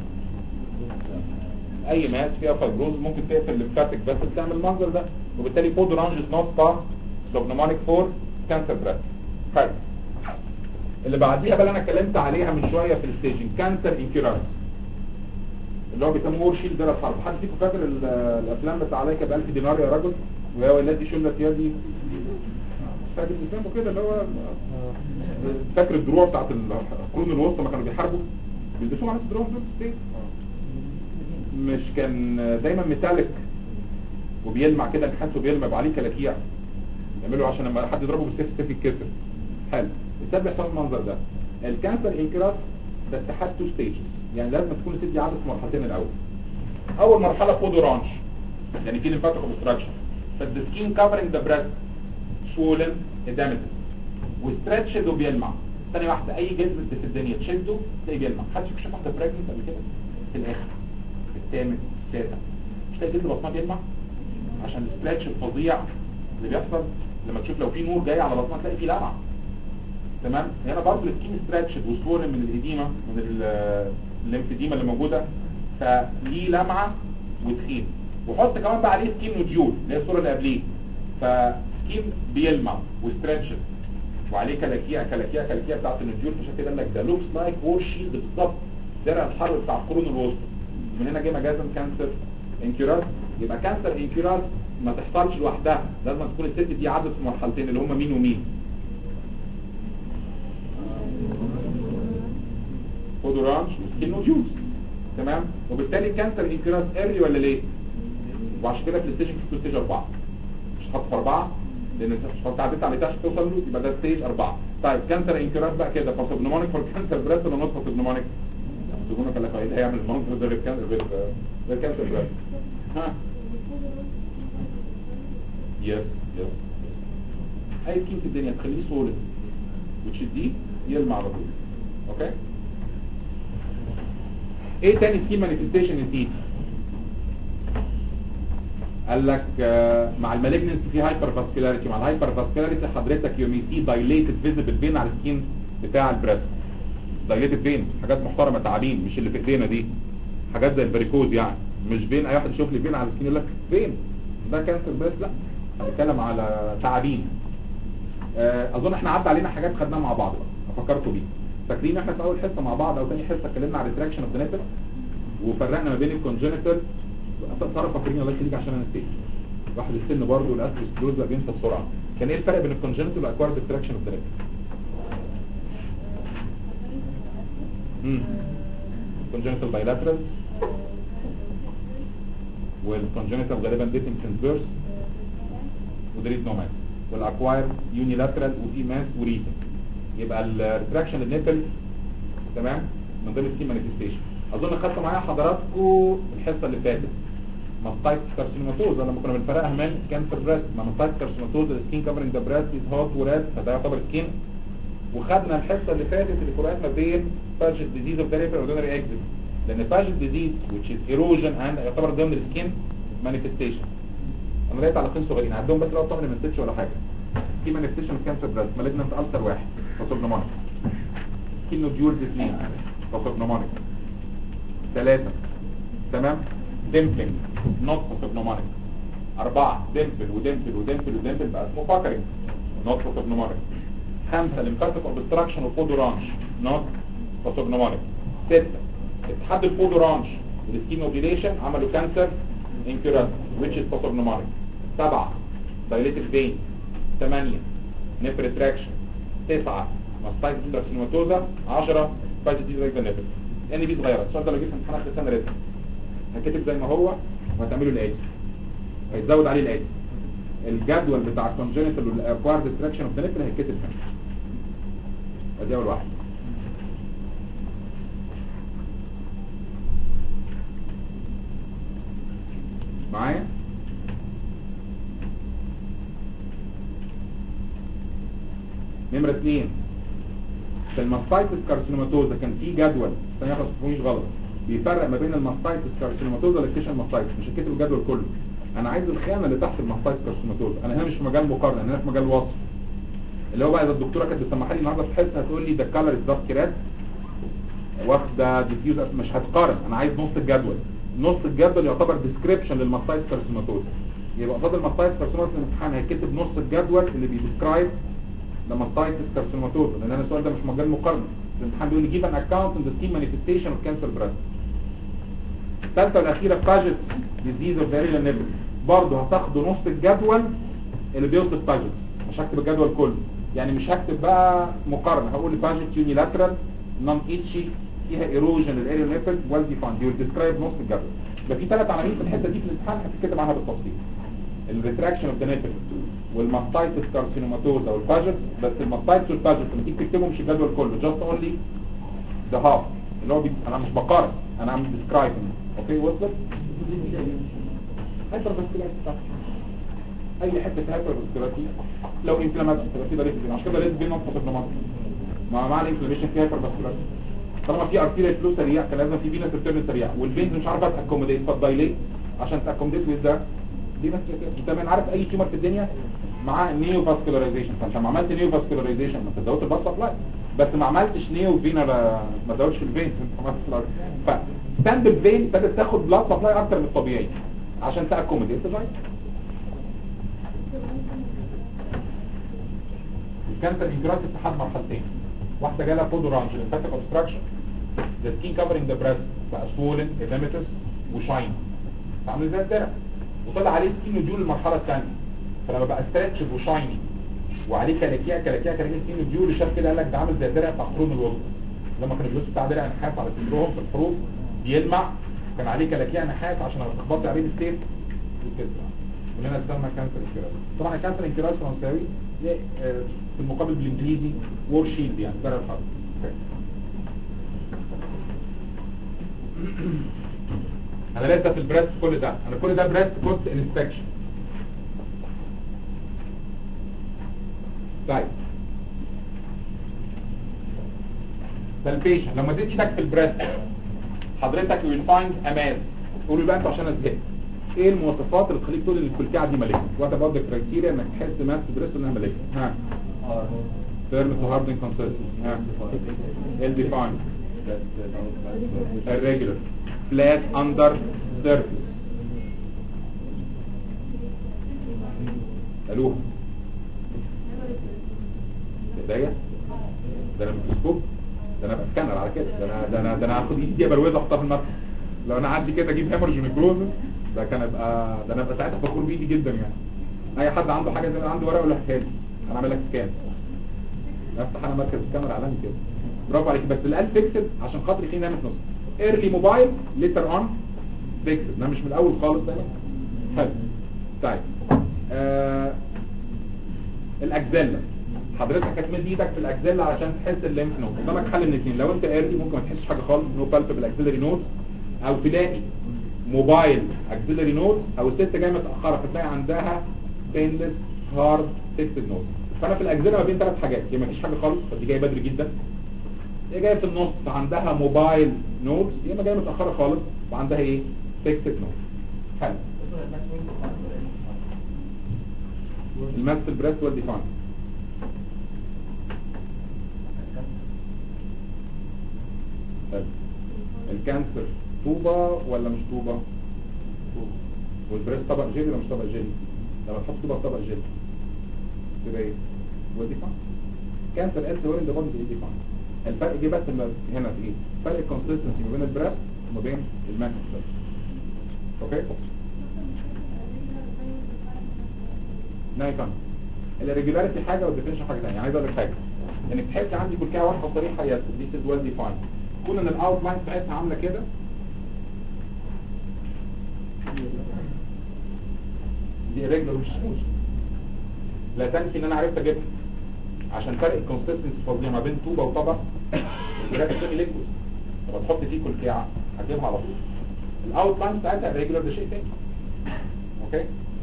اي ماس فيها فايبروز ممكن تقفل الليمفاتيك بس تعمل المنظر ده وبالتالي بو دورانج از نوت بروبلماتيك فور كانسر بريست طيب اللي بعديها بقى اللي انا اتكلمت عليها من شويه في الستيجنج كانسر انكيراس اللي هو بيسموه وور شيلد درع الحرب حد فيكم فاكر ال- الافلام بتاع عليك ب 1000 دينار يا رجل ويا ولادي شلت يدي فاكر اسمه كده اللي هو فاكر الدروع بتاعت القرون الوسطى ما كانوا بيحاربوا بيلبسوهم على الدروع دول في الستيج مش كان دايما ميتاليك وبيلمع كده نحاسه بيلمع يبقى عليه كلاكيع يعملوا عشان لما حد يضربه بالسيف السيف يتكسر حلو السبب بيحصل المنظر ده الكانسر انكراس ده اتحاد تو ستيجز يعني لازم تكون الست دي عدت في مرحلتين الاول اول مرحله فود اورانج يعني في lymphatic obstruction فالthe skin covering the breast swollen edematous وستريتشد وبيلمع ثانية واحدة أي جلد في الدنيا تشده تلاقيه بيلمع حد فيكم شاف واحدة براجنت قبل كده في الآخر في الثامن في التاسع مش تلاقي جلد بطنها بيلمع عشان الستريتش الفظيع اللي بيحصل لما تشوف لو في نور جاي على بطنها تلاقي فيه لمعة تمام هنا برضه السكين ستريتشد وسوولن من الإديمة من ال- الليمفيديما اللي موجودة فليه لمعة وتخين وحط كمان بقى عليه سكين نوديول اللي هي الصورة اللي قبليه فسكين بيلمع وستريتشد وعليه كلاكيع كلاكيع كلاكيع بتاعت النوديول عشان كده قال لك ده لوكس لايك وور شيلد بالظبط درع الحرب بتاع القرون الوسطى من هنا جه مجازا كانسر انكيراس يبقى كانسر انكيراس ما تحصلش لوحدها لازم تكون الست دي عدت في مرحلتين اللي هم مين ومين فودورانج وسكين نوديولز تمام وبالتالي كانسر انكيراس ايرلي ولا ليه وعشان كده في الستيج في ستيج 4 مش هتحط في 4 لان انت مش هتحط عديت على تحت توصل له يبقى ده ستيج 4 طيب كانسر انكيراس بقى كده فاسوبنومونيك فور كانسر بريست ولا نوت فاسوبنومونيك سيبونا قال لك ايه ده هيعمل المنظر ده غير كانسر غير غير كانسر بريست ها يس يس اي سكين في الدنيا تخليه سوليد وتشديه يلمع على طول اوكي ايه تاني سكين مانيفستيشن نسيت قال لك آه، مع المالجنسي في هايبر فاسكولاريتي مع الهايبر فاسكولاريتي حضرتك يو مي سي دايليتد فيزيبل فين على السكين بتاع البريست دايليتد فين حاجات محترمه تعابين مش اللي في ايدينا دي حاجات زي البريكوز يعني مش فين اي واحد يشوف لي فين على السكين يقول لك فين ده كانسر بريست لا بتكلم على تعابين آه، اظن احنا عدى علينا حاجات خدناها مع بعض بقى افكركم بيه فاكرين احنا في اول حصه مع بعض او تاني حصه اتكلمنا على ريتراكشن اوف ذا نيبل وفرقنا ما بين الكونجنتال صار فاكرين الله يخليك عشان انا نسيت واحد السن برضه الاسكلوز بقى بينسى بسرعه كان ايه الفرق بين الكونجنتال والاكوارد ريتراكشن اوف ذا نيبل امم كونجنتال بايلاترال والكونجنتال غالبا ديتنج سنسبيرس ودريت نو ماس والاكواير يونيلاترال وفي ماس وريسنج يبقى الريتراكشن النيبل تمام من ضمن السكين مانيفستيشن اظن خدت معايا حضراتكم الحصه اللي فاتت ماستايتس كارسينوماتوزا لما كنا بنفرقها من كانسر بريست ما ماستايتس كارسينوماتوزا السكين كفرنج ذا بريست از هوت وريد فده يعتبر سكين وخدنا الحصه اللي فاتت اللي فروقات ما بين باجت ديزيز اوف ذا اوردينري اكزيت لان باجت ديزيز which is erosion and يعتبر ضمن السكين مانيفستيشن انا لقيت على قين صغيرين عندهم بس لو طبعا ما نسيتش ولا حاجه سكين مانيفستيشن اوف كانسر بريست مالجنت السر واحد فوسوبنومونيك سكين نوديولز اثنين فوسوبنومونيك ثلاثه تمام ديمبلينج نوت فوسوبنومونيك أربعة ديمبل وديمبل وديمبل وديمبل بقى اسمه فاكرينج نوت فوسوبنومونيك خمسة lymphatic obstruction وفودو رانش نوت فوسوبنومونيك ستة اتحاد الفودو رانش والسكين اوبليشن عملوا كانسر انكيورات which is فوسوبنومونيك سبعة dilated vein ثمانية نيب ريتراكشن تسعة ماستايتس كارسينوماتوزا 10 بايتس ريجل نيبل ان بي صغيرة السؤال ده لو جيت في امتحان اخر السنة ريتم هكتب زي ما هو وهتعملوا الاتي هيتزود عليه الاتي الجدول بتاع الكونجنتال والاكوارد ديستراكشن اوف ذا نيبل هيتكتب هنا ادي اول واحد معايا نمرة اثنين في الماستايتس كارسينوماتوزا كان في جدول ثانية خلاص مش غلط بيفرق ما بين الماستايتس كارسينوماتوزا والاكتيشن ماستايتس مش هكتب الجدول كله انا عايز الخانه اللي تحت الماستايتس كارسينوماتوزا انا هنا مش في مجال مقارنه انا هنا في مجال وصف اللي هو بقى اذا الدكتوره كانت بتسمحها لي النهارده في حصه هتقول لي ده كلر از كيرات واخده ديفيوز مش هتقارن انا عايز نص الجدول نص الجدول يعتبر ديسكريبشن للماستايتس كارسينوماتوزا يبقى قصاد الماستايتس كارسينوماتوزا في الامتحان هيكتب نص الجدول اللي بيديسكرايب لماستايتس كارسينوماتوزا لان انا السؤال ده مش مجال مقارنه الامتحان بيقول لي جيب ان اكونت ان ذا سكين مانيفستيشن اوف كانسر بريست الثالثه والاخيره باجت ديزيز اوف فيريلا نيبل برضه هتاخدوا نص الجدول اللي بيوصف باجت مش هكتب الجدول كله يعني مش هكتب بقى مقارنه هقول باجت يونيلاترال نون ايتشي فيها ايروجن للاريا نيبل ويل ديفايند يو ديسكرايب نص الجدول يبقى في ثلاث عناوين في الحته دي في الامتحان هتتكتب عنها بالتفصيل الريتراكشن اوف ذا نيبل والماستايتس كارسينوماتوزا والباجتس بس الماستايتس والباجتس لما تيجي تكتبهم مش الجدول كله جاست اونلي ذا هاف اللي هو بي... انا مش بقارن انا عم ديسكرايب اوكي وصلت هايبر فاسكولاريتي اي حته هايبر فاسكولاريتي لو انفلاماتوري تبقى في دايليتد عشان كده لازم بين نقطه النمط مع مع الانفلاميشن في هايبر فاسكولاريتي طالما في ارتيريال فلو سريع كان لازم في فينا ترتيرن سريع والفينز مش عارفه تاكوموديت فالدايليت عشان تاكوموديت ويز ده دي بس انت من عارف اي تيومر في الدنيا معاه نيو فاسكولاريزيشن فانت لما عملت نيو فاسكولاريزيشن ما تزودت الباص سبلاي بس ما عملتش نيو فينا ما زودتش الفين ف ستاند الفين ابتدت تاخد بلاد سبلاي اكتر من الطبيعي عشان تاكوموديت الرايت الكانسر انجراس اتحاد مرحلتين واحده جالها فودو رانش ليمفاتيك اوبستراكشن ذا سكين كفرنج ذا بريست بقى سوولن ايديمتس وشاين عامل زي الدرع وطلع عليه سكين نوديول المرحله الثانيه فلما بقى ستريتش وشايني وعليه كلاكيع كلاكيع كلاكيع سكين نوديول شاف كده قال لك ده عامل زي الدرع بتاع قرون الوسطى لما كان الجزء بتاع درع نحاس على صدرهم في الحروب بيلمع كان عليه كلاكيع نحاس عشان لو تخبطت عليه بالسيف وتسرع كلنا تسمى كانسر انكراس طبعا الكانسر انكراس فرنساوي في المقابل بالانجليزي وور شيلد يعني درع الحرب انا لسه في البريست كل ده انا كل ده بريست بوست انسبكشن طيب بالبيشن لما تدي ايدك في البريست حضرتك ويل فايند اماز قولوا بقى انتوا عشان ازهقت ايه المواصفات اللي تخليك تقول ان الكلكعه دي ماليه وات اباوت ذا كرايتيريا انك تحس ماس بريست انها ماليه ها فيرم تو هاردن كونسيستنسي ها ال ديفايند irregular flat under surface الوه ايديا ده انا ميكروسكوب ده انا بسكانر على كده ده انا ده انا ده انا هاخد ايدي ابروزها احطها في المطبخ لو انا عندي كده اجيب هيمورج ونيكروزس ده كان ابقى ده انا ابقى ساعتها فخور بايدي جدا يعني اي حد عنده حاجه زي عنده ورقه ولا حكايه انا اعمل لك سكان افتح انا مركز الكاميرا عالمي كده برافو عليك بس الان فيكسد عشان خاطر في نعمه نص ايرلي موبايل ليتر اون فيكسد ده مش من الاول خالص ده حلو طيب آه الاكزيلا حضرتك هتمد ايدك في الاكزيلا عشان تحس الليمف نود قدامك حل من الاثنين لو انت ايرلي ممكن ما تحسش حاجه خالص نو بالب بالاكزيلري نود او تلاقي موبايل اكسلري نود او الست جايه متاخره فتلاقي عندها بينلس هارد فيكسد نود فانا في الاكسلري ما بين ثلاث حاجات يا ما فيش حاجه خالص فدي جايه بدري جدا هي جايه في النص فعندها موبايل نود يا اما جايه متاخره خالص وعندها ايه فيكسد نود حلو الماس في البريست والديفاين حلو الكانسر طوبة ولا مش طوبة والبريست طبق جيلي ولا مش طبق جيلي لما تحط طوبة في طبق جيلي تبقى ايه والديفاين كانسر ال سوين ده برضه ايه ديفاين الفرق جه بس لما- هنا في ايه فرق الكونسيستنسي ما بين البريست وما بين الماس اوكي لا يفهم الريجولاريتي حاجه والديفينشن حاجه ثانيه يعني عايز اقول لك حاجه انك تحس عندي كلكعه واضحه وصريحه يس ذيس از ويل ديفايند كون ان الاوت لاين بتاعتها عامله كده دي ريجولار مش سموث لا تنسي ان انا عرفت اجيبها عشان فرق الكونسيستنسي فظيع ما بين طوبه وطبق الجراف الثاني ليكويد لما تحط فيه كلكعه هتجيبها على طول الاوت لاين بتاعتها الريجولار ده شيء تاني اوكي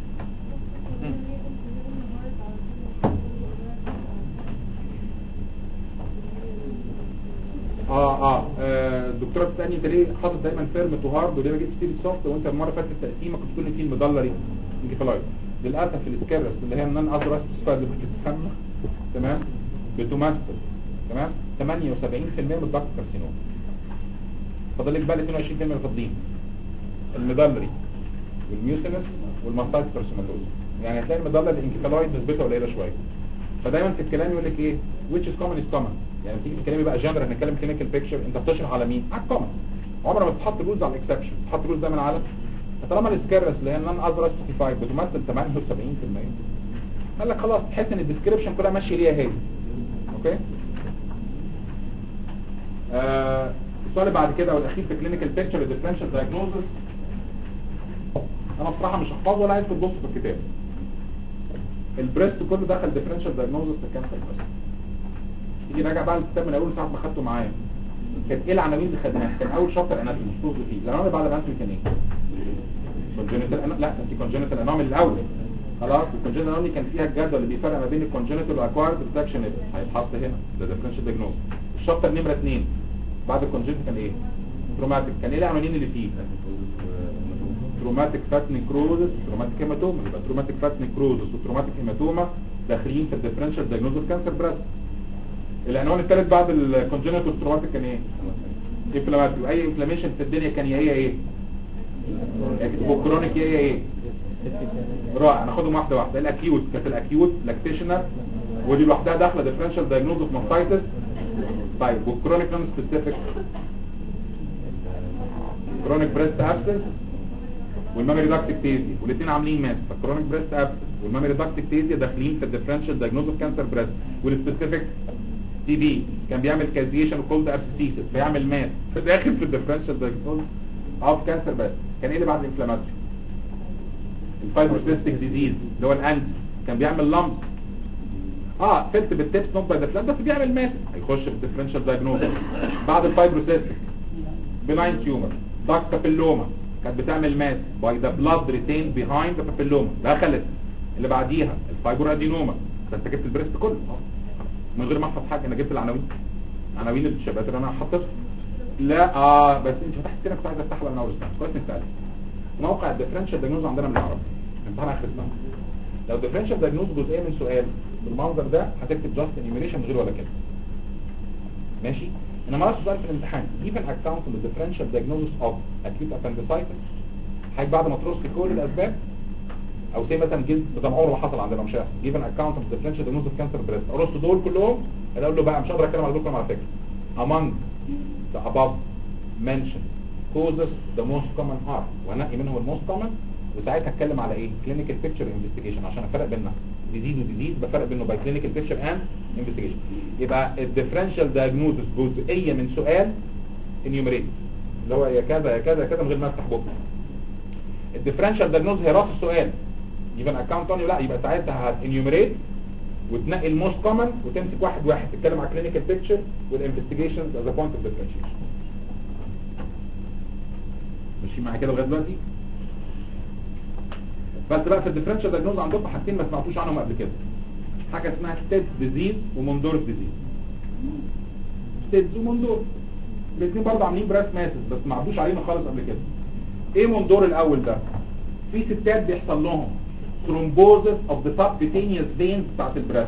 اه اه آه، الدكتوره بتسالني انت ليه حاطط دايما فيرم تو هارد وليه ما جبتش ستيل سوفت وانت المره اللي فاتت التقسيمه كنت بتقول ان في المدلري انكفالايت للاسف السكيرس اللي هي النان ادرس اللي بتتسمى تمام بتمثل تمام 78% من الضغط كارسينوم فاضل لك بقى ال 22% اللي فاضلين المدلري والميوسينس والماستايت كارسينوماتوز يعني هتلاقي المدلري الانكفالايت نسبتها قليله شويه فدايما في الكلام يقول لك ايه which is common is common يعني تيجي في الكلام يبقى جنرال هنتكلم كلينيكال بيكتشر انت بتشرح على مين على الكومن عمر ما تحط رولز على الاكسبشن تحط رولز دايما على فطالما السكيرس اللي هي النون اذر سبيسيفايد بتمثل 78% قال لك خلاص تحس ان الديسكريبشن كلها ماشيه ليها هي اوكي آه السؤال اللي بعد كده والاخير في كلينيكال بيكتشر الديفرنشال دايجنوزس انا بصراحه مش هحفظه ولا عايز تبص في الكتاب البريست كله دخل ديفرنشال دايجنوزس في الكانسر بريست تيجي راجع بقى الكتاب من اول ساعه ما خدته معايا كانت ايه العناوين اللي خدناها كان اول شابتر اناتومي مش طز فيه العنوان اللي بعد الاناتومي كان ايه كونجنتال أنا... لا انت كونجنتال انومي الاول خلاص الكونجنتال انومي كان فيها الجدول اللي بيفرق ما بين الكونجنتال واكوارد ريفراكشن هيتحط هنا ده ديفرنشال دايجنوز الشابتر نمره 2 بعد الكونجنتال كان ايه تروماتيك كان ايه العناوين اللي فيه تروماتيك فات نيكروزس تروماتيك هيماتوما يبقى تروماتيك فات نيكروزس وتروماتيك هيماتوما داخلين في الديفرنشال دايجنوز اوف كانسر بريست العنوان الثالث بعد الكونجنتال تروماتيك كان ايه انفلاماتوري واي انفلاميشن في الدنيا كان يا هي ايه كرونيك يا هي ايه رائع ناخدهم واحده واحده الاكيوت كانت الاكيوت لاكتيشنال ودي لوحدها داخله ديفرنشال دايجنوز اوف ماستايتس طيب والكرونيك نون سبيسيفيك كرونيك بريست ابسنس والمامري داكتيك تيزي والاثنين عاملين ماس فالكرونيك بريست ابسنس والمامري داكتيك تيزي داخلين في الديفرنشال دايجنوز اوف كانسر بريست والسبيسيفيك تي بي كان بيعمل كازيشن وكولد ابسيسيس فيعمل ماس فداخل في الديفرنشال دايجنوز اوف كانسر بريست كان ايه اللي بعد الانفلاماتوري الفايبروسيستيك ديزيز اللي هو الاندي كان بيعمل لمب اه فلت بالتيبس نوت باي ذا فلات بس بيعمل ماس هيخش في الديفرنشال دايجنوز بعد الفايبروسيستيك بناين تيومر داك بابيلوما كانت بتعمل ماس باي ذا بلاد ريتين بيهايند ذا بابيلوما دخلت اللي بعديها الفايبر ادينوما ده انت جبت البريست كله من غير ما احفظ حاجه انا جبت العناوين عناوين الشبات اللي انا حطيتها لا اه بس انت فتحت سنه كنت عايز افتحها من اول السنه كويس انك سالت موقع الديفرنشال دايجنوز عندنا بالعربي امتحان اخر السنه لو الديفرنشال دايجنوز جزئيه من سؤال بالمنظر ده هتكتب جاست انيميشن من غير ولا كلمه ماشي انما لو سؤال في الامتحان give an account of the differential diagnosis of acute appendicitis حاجه بعد ما ترص كل الاسباب او سي مثلا جلد ده عمره ما حصل عندنا مش هيحصل give an account of the differential diagnosis of cancer breast ارص دول كلهم انا اقول له بقى مش هقدر اتكلم على دول كلهم على فكره among the above mentioned causes the most common are وانقي منهم الموست common وساعتها اتكلم على ايه clinical picture investigation عشان افرق بيننا ديزيز وديزيز بفرق بينه باي clinical picture and investigation يبقى الديفرنشال diagnosis جزئيه من سؤال enumerate اللي هو يا كذا يا كذا يا كذا من غير ما افتح بوك الديفرنشال diagnosis هي راس السؤال يبقى اكونت تاني لا يبقى ساعتها هت enumerate وتنقي الموست كومن وتمسك واحد واحد تتكلم على clinical picture والinvestigations as a point of differentiation مش ماشي معايا كده لغايه دلوقتي بس بقى في الديفرنشال دايجنوز عندكم حاجتين ما سمعتوش عنهم قبل كده حاجه اسمها ستيدز ديزيز وموندورف ديزيز ستيدز وموندور الاثنين برضه عاملين براس ماسس بس ما عدوش علينا خالص قبل كده ايه موندور الاول ده في ستات بيحصل لهم ثرومبوزس اوف ذا سبكوتينيوس فينز بتاعت البراس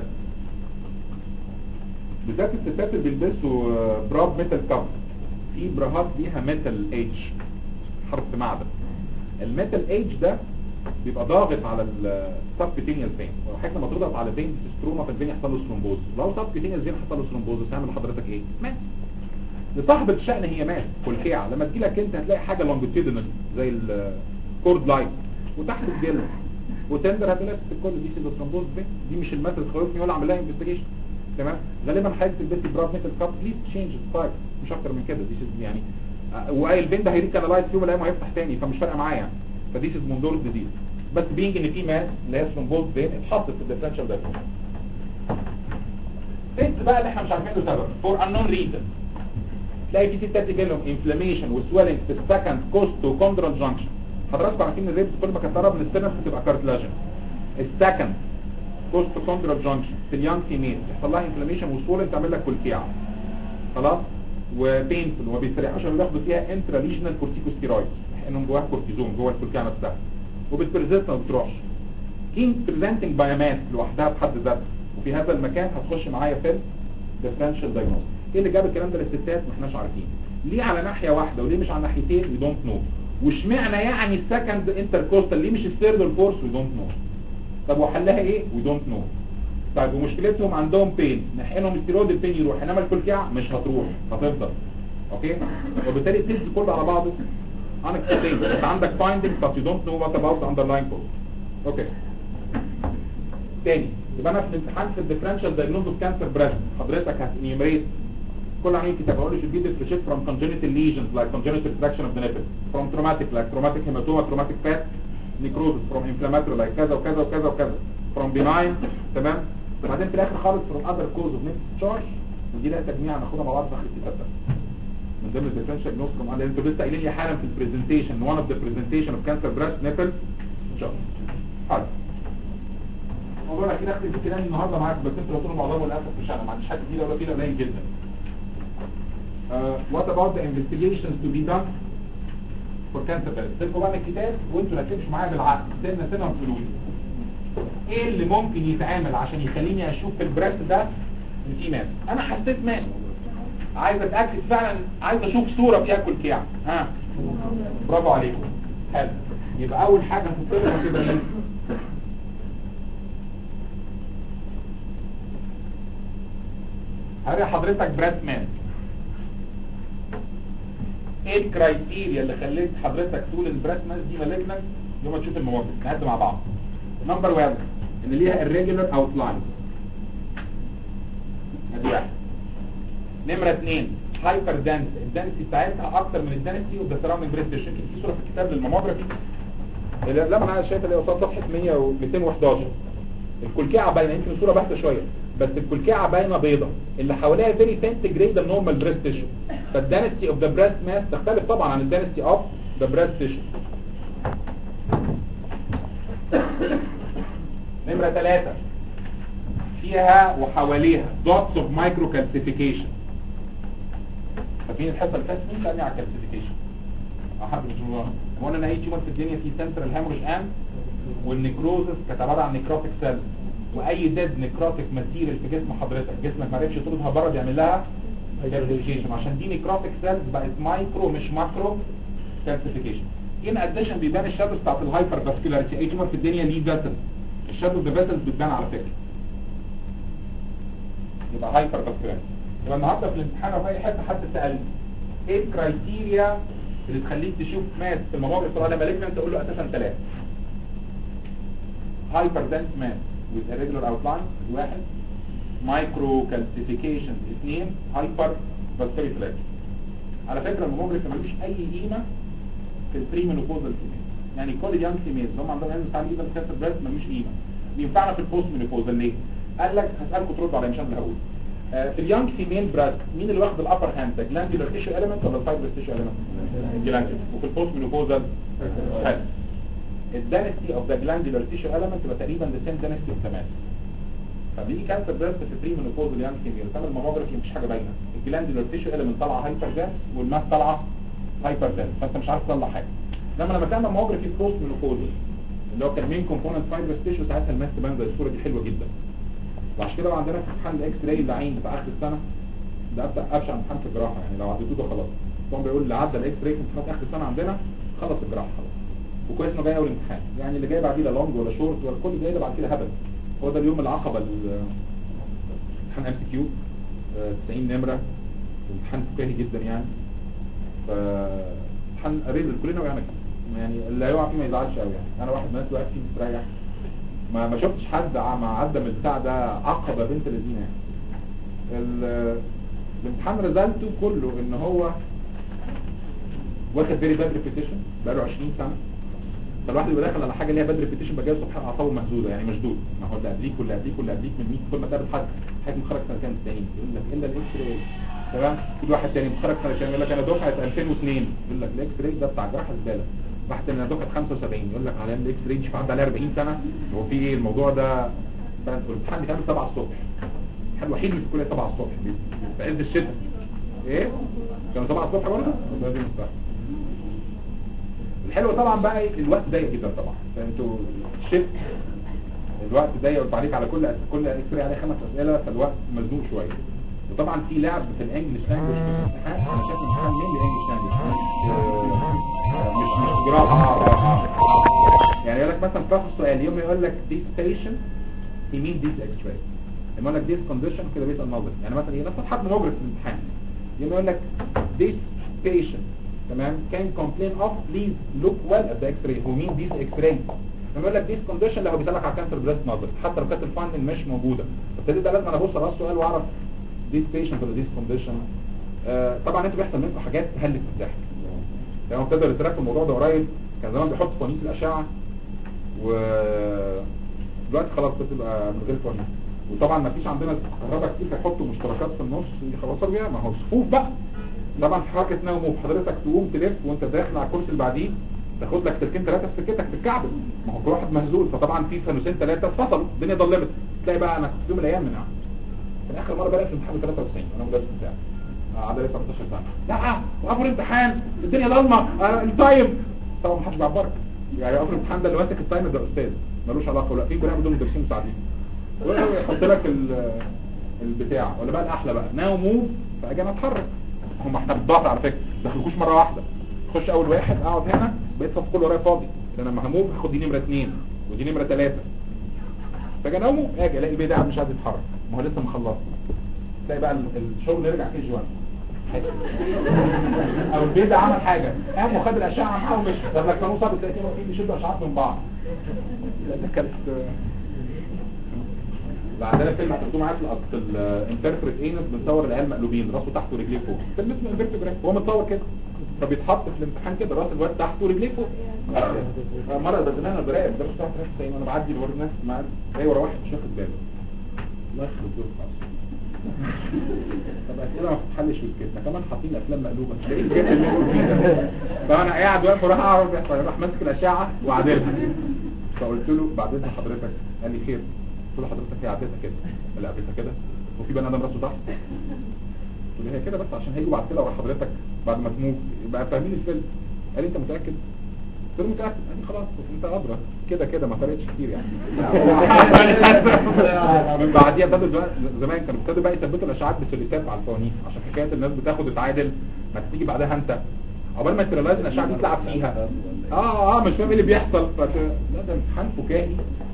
بالذات الستات اللي بيلبسوا آه، براب ميتال كاب في براهات ليها ميتال اتش حرف معدن الميتال اتش ده بيبقى ضاغط على السبكوتينيوس فين وحضرتك لما تضغط على فين ستروما في الفين يحصل له ثرومبوز لو سبكوتينيوس فين حصل له ثرومبوز هيعمل لحضرتك ايه ماس لصاحبة الشأن هي ماس كلكيعة لما تجيلك انت هتلاقي حاجة لونجيتيودنال زي الكورد لاين وتحت الجلد وتندر هتلاقي في الكل دي سيلو ثرومبوز فين دي مش الماس اللي تخوفني ولا اعمل لها انفستيجيشن تمام غالبا حاجه تلبسي براف ميتال كاب بليز تشينج ستايل مش اكتر من كده دي يعني آه، واي البين ده هيريك انالايز في يوم من الايام هيفتح تاني فمش فارقه معايا يعني فدي از موندور ديزيز بس بينج ان في ماس اللي هي ثرومبوز فين اتحطت في الديفرنشال ده انت بقى اللي احنا مش عارفين له سبب فور unknown reason تلاقي في ستات يجي لهم انفلاميشن وسويلنج في السكند كوست وكوندرال جانكشن حضراتكم عارفين ان الريبس كل ما كانت تقرب من السيرنس بتبقى كارتلاجن السكند كوست كوندرال جانكشن في اليانج فيميل يحصل لها انفلاميشن وسويلنج تعمل لك كلكيعه خلاص وبينفل وما بيستريحوش عشان بياخدوا فيها انترا ليجنال كورتيكوستيرويد انهم جواها كورتيزون جوه الكلكيعه نفسها وبتبرزنت ما بتروحش كين بريزنتنج بايوماس لوحدها بحد ذاتها وفي هذا المكان هتخش معايا في ديفرنشال دايجنوز ايه اللي جاب الكلام ده للستات ما احناش عارفين ليه على ناحيه واحده وليه مش على ناحيتين وي دونت نو واشمعنى يعني السكند انتركوستال ليه مش الثيرد والفورث وي دونت نو طب وحلها ايه وي دونت نو طيب ومشكلتهم عندهم بين نحقنهم الستيرويد البين يروح انما الكلكيع مش هتروح هتفضل اوكي وبالتالي التيست كله على بعضه unexplained انت عندك findings but you don't know what about the underlying cause اوكي تاني يبقى انا في الامتحان في الديفرنشال دايجنوز اوف كانسر بريست حضرتك هتنيمريت كل عمليه كتاب هقول should be differentiated from congenital lesions like congenital retraction of the nipple from traumatic like traumatic hematoma traumatic fat necrosis from inflammatory like كذا وكذا وكذا وكذا from benign تمام وبعدين في الاخر خالص from other cause of nipple discharge ودي لها تجميع هناخدها مع بعض في اخر الكتاب ده من ضمن الديفرنشال دايجنوز from انتوا لسه قايلين لي حالا في البرزنتيشن one of the presentation of cancer breast nipple discharge حاضر موضوع الاخير اختم في كلامي النهارده معاك بس انتوا طول الموضوع للاسف مش انا ما عنديش حد كتير ولا كده قليل جدا uh, what about the investigations to be done for cancer breast تبقوا بقى من الكتاب وانتوا ركزوا معايا بالعقل سنه سنه وتقولوا لي ايه اللي ممكن يتعمل عشان يخليني اشوف في البريست ده ان في ماس انا حسيت ماس عايز اتاكد فعلا عايز اشوف صوره فيها كلكيع ها برافو عليكم حلو يبقى اول حاجه هتطلع كده ايه هاري حضرتك براد مان ايه الكرايتيريا اللي خليت حضرتك تقول البراد مان دي مالجنت يوم ما تشوف المواقف نعد مع بعض نمبر 1 ان ليها irregular outlines ادي واحد نمرة اثنين هايبر دانس الدانسي بتاعتها اكتر من الدانسي اوف ذا سراوندينج بريست تيشو يمكن في صوره في الكتاب للماموجرافي لما انا شايف اللي قصاد صفحه 100 و 211 الكلكعه باينه يمكن الصوره باهته شويه بس الكلكعه باينه بيضه اللي حواليها فيري فينت جريد النورمال بريست تيشو فالدانستي اوف ذا بريست ماس تختلف طبعا عن الدانستي اوف ذا بريست تيشو نمره ثلاثة فيها وحواليها دوتس اوف مايكرو كالسيفيكيشن فاكرين الحصه اللي فاتت مين سالني على الكالسيفيكيشن احد مش مهم قلنا ان اي تيومر في الدنيا في سنترال هامورج ان والنيكروزس كانت عباره عن نيكروتيك سيلز واي ديد نيكروتيك ماتيريال في جسم حضرتك جسمك ما عرفش يطردها بره بيعمل لها كالسيفيكيشن عشان دي نيكروتيك سيلز بقت مايكرو مش ماكرو كالسيفيكيشن ان اديشن بيبان الشادوز بتاعت الهايبر فاسكولاريتي اي تيومر في الدنيا ليه فيسل الشادوز بفيسلز بتبان على فكره يبقى هايبر فاسكولاريتي يبقى النهارده في الامتحان او في اي حته حد سالني ايه الكرايتيريا اللي تخليك تشوف ماس في الموضوع بسرعه مالجنت تقول له اساسا ثلاثه هايبر دنس ماس with irregular outlines واحد مايكرو كالسيفيكيشن اثنين هايبر فاسكولاريتي على فكره الموموجراف ملوش اي قيمه في البري مينوبوزال فيميل يعني كل اليانج فيميلز اللي هم عندهم علم ساعه ايفن كانسر بريست ملوش قيمه بينفعنا في البوست مينوبوزال ليه؟ قال لك هسالكم تردوا على مش انا اللي هقول آه، في اليونج فيميل براست مين اللي واخد الابر هاند الجلاندولار تيشو اليمنت ولا الفايبرس تيشو اليمنت الجلاندولار وفي البوست مينوبوزال هاز الدنستي اوف ذا جلاندولار تيشو اليمنت يبقى تقريبا ذا سيم دنستي اوف ذا ماس فبيجي كانسر بريست في بري مينوبوزال يونج فيميل تعمل ماموجرافي مفيش حاجه باينه الجلاندولار تيشو اليمنت طالعه هايبر دنس والماس طالعه هايبر دنس فانت مش عارف تطلع حاجه لما لما تعمل ماموجرافي في بوست مينوبوزال اللي هو كان مين كومبوننت فايبرس تيشو ساعتها الماس تبان زي الصوره دي حلوه جدا وعشان كده بقى عندنا في امتحان الاكس راي العين بتاع اخر السنه ده ابدا ابشع امتحان في الجراحه يعني لو عديتوه ده خلاص طبعا بيقول اللي عدى الاكس راي في امتحانات اخر السنه عندنا خلص الجراحه خلاص وكويس انه جاي اول امتحان يعني اللي جاي بعديه لا لونج ولا شورت ولا كل جاي ده بعد كده هبل هو ده اليوم العقبه ال- امتحان ام سي كيو 90 نمره امتحان فكاهي جدا يعني ف امتحان قريب كلنا وقعنا فيه يعني اللي هيقع فيه ما يزعلش قوي يعني انا واحد من الناس وقعت فيه مستريح ما ما شفتش حد ع- ما عدى من البتاع ده عقبه بنت لذينه يعني ال- الامتحان رزالته كله ان هو واخد فيري باد ريبيتيشن بقاله 20 سنه فالواحد يبقى داخل على حاجه ليها باد ريبيتيشن بقى جاي الصبح اعصابه مهزوزه يعني مشدود ما هو اللي قبليك واللي قبليك واللي قبليك من 100 كل ما تقابل حد حد متخرج سنه كام 90 يقول لك الا الاكس راي تمام في واحد تاني متخرج سنه كام يقول لك انا دفعه 2002 يقول لك الاكس راي ده بتاع جراحه زباله واحد تاني انا دفعه 75 يقول لك على الاكس راي مش عدى عليها 40 سنه هو في ايه الموضوع ده ده الامتحان بيتعمل 7 الصبح الامتحان الوحيد اللي في الكليه 7 الصبح في عز الشتاء ايه كانوا 7 الصبح برضه ده دي مستحيل الحلو طبعا بقى إيه؟ الوقت ضيق جدا طبعا فانتوا الشفت الوقت ضيق والتعليق على كل كل اكس راي عليه خمس اسئله فالوقت مزنوق شويه وطبعا في لعب في الانجلش لانجوج في الامتحان انا شايف الامتحان مين الانجلش لانجوج مش مش جراحه يعني يقول لك مثلا في اخر السؤال يوم يقول لك this patient he mean this x-ray لما يقول لك this condition كده بيسأل نظري يعني مثلا ايه نفس حد مجرد في الامتحان يوم يقول لك this patient تمام can complain of please look well at the x-ray who mean this x-ray لما يقول لك this condition لو بيسألك على كانسر بريست نظري حتى لو كانت الفاينل مش موجودة فابتدي ده لازم انا ابص على السؤال واعرف this patient ولا this condition آه طبعا انتوا بيحصل منكم حاجات تهلك الضحك يعني هو ابتدى الاتراك في الموضوع ده قريب كان زمان بيحط فوانيس الاشعه و دلوقتي خلاص بتبقى من غير فوانيس وطبعا ما فيش عندنا كهرباء كتير هيحطوا مشتركات في النص يخلصوا بيها ما هو صفوف بقى طبعا في حركه نوم وحضرتك تقوم تلف وانت داخل على الكرسي اللي بعديه تاخد لك سلكين ثلاثه في سكتك في الكعب ما هو كل واحد مهزول فطبعا في فانوسين ثلاثه اتفصلوا الدنيا ضلمت تلاقي بقى انا كنت في يوم من الايام من كان اخر مره بقى في امتحان 93 انا مدرس بتاعي قعد لي 18 سنه لا وقفوا الامتحان الدنيا ضلمه آه، التايم طبعا ما حدش بيعبرك يعني وقفوا الامتحان ده اللي ماسك التايم ده استاذ ملوش علاقه ولا في جراحه بدون مدرسين مساعدين ويحط لك ال- البتاع ولا بقى الاحلى بقى ناو موف فاجي انا اتحرك هم احنا بالضغط على فكره ما دخلكوش مره واحده خش اول واحد اقعد هنا بقيت صف كله ورايا فاضي لان لما هموف هاخد دي نمره اثنين ودي نمره ثلاثه فاجي انومه اجي الاقي البيت قاعد مش عايز يتحرك ما هو لسه ما خلصش تلاقي بقى ال- الشغل يرجع كي جي 1 او البيت ده عمل حاجه قام وخد الاشعه معاه ومشي طب لك كانوا صابت تلاقي اثنين بيشدوا اشعاعات من بعض لا ده كانت بعدها فيلم هتحطوه معايا في الأط- في الانترفرت اينس بنصور العيال مقلوبين راسه تحت ورجليه فوق فيلم اسمه انفيرتبريك هو متصور كده فبيتحط في الامتحان كده راس الواد تحت ورجليه فوق مره بدلنا براقب درس تحت 93 وانا بعدي ورا الناس مع جاي ورا واحد مش واخد باله الله يخرب بيوت مصر طب اسئله ما بتتحلش وسكتنا كمان حاطين افلام مقلوبه تلاقيه الجهاز اللي بيقول فيه ده فانا قاعد واقف وراح اعرف يحصل راح ماسك الاشعه وعادلها فقلت له بعد اذن حضرتك قال لي خير قلت له حضرتك هي عدتها كده قال لي عدتها كده وفي بني ادم راسه تحت قلت له هي كده بس عشان هيجوا بعد كده ورا حضرتك بعد ما تموت يبقى فاهمين الفيلم قال لي انت متاكد قلت له متاكد قال لي خلاص انت ادرى كده كده ما فرقتش كتير يعني من بعديها ابتدوا زمان- زمان كانوا ابتدوا بقى يثبتوا الاشعاعات بسوليتاب على الفوانيس عشان حكايه الناس بتاخد تعادل ما تيجي بعدها انت عقبال ما تريلايز ان الاشعه دي تلعب فيها اه اه مش فاهم ايه اللي بيحصل فت... لا ده امتحان فكاهي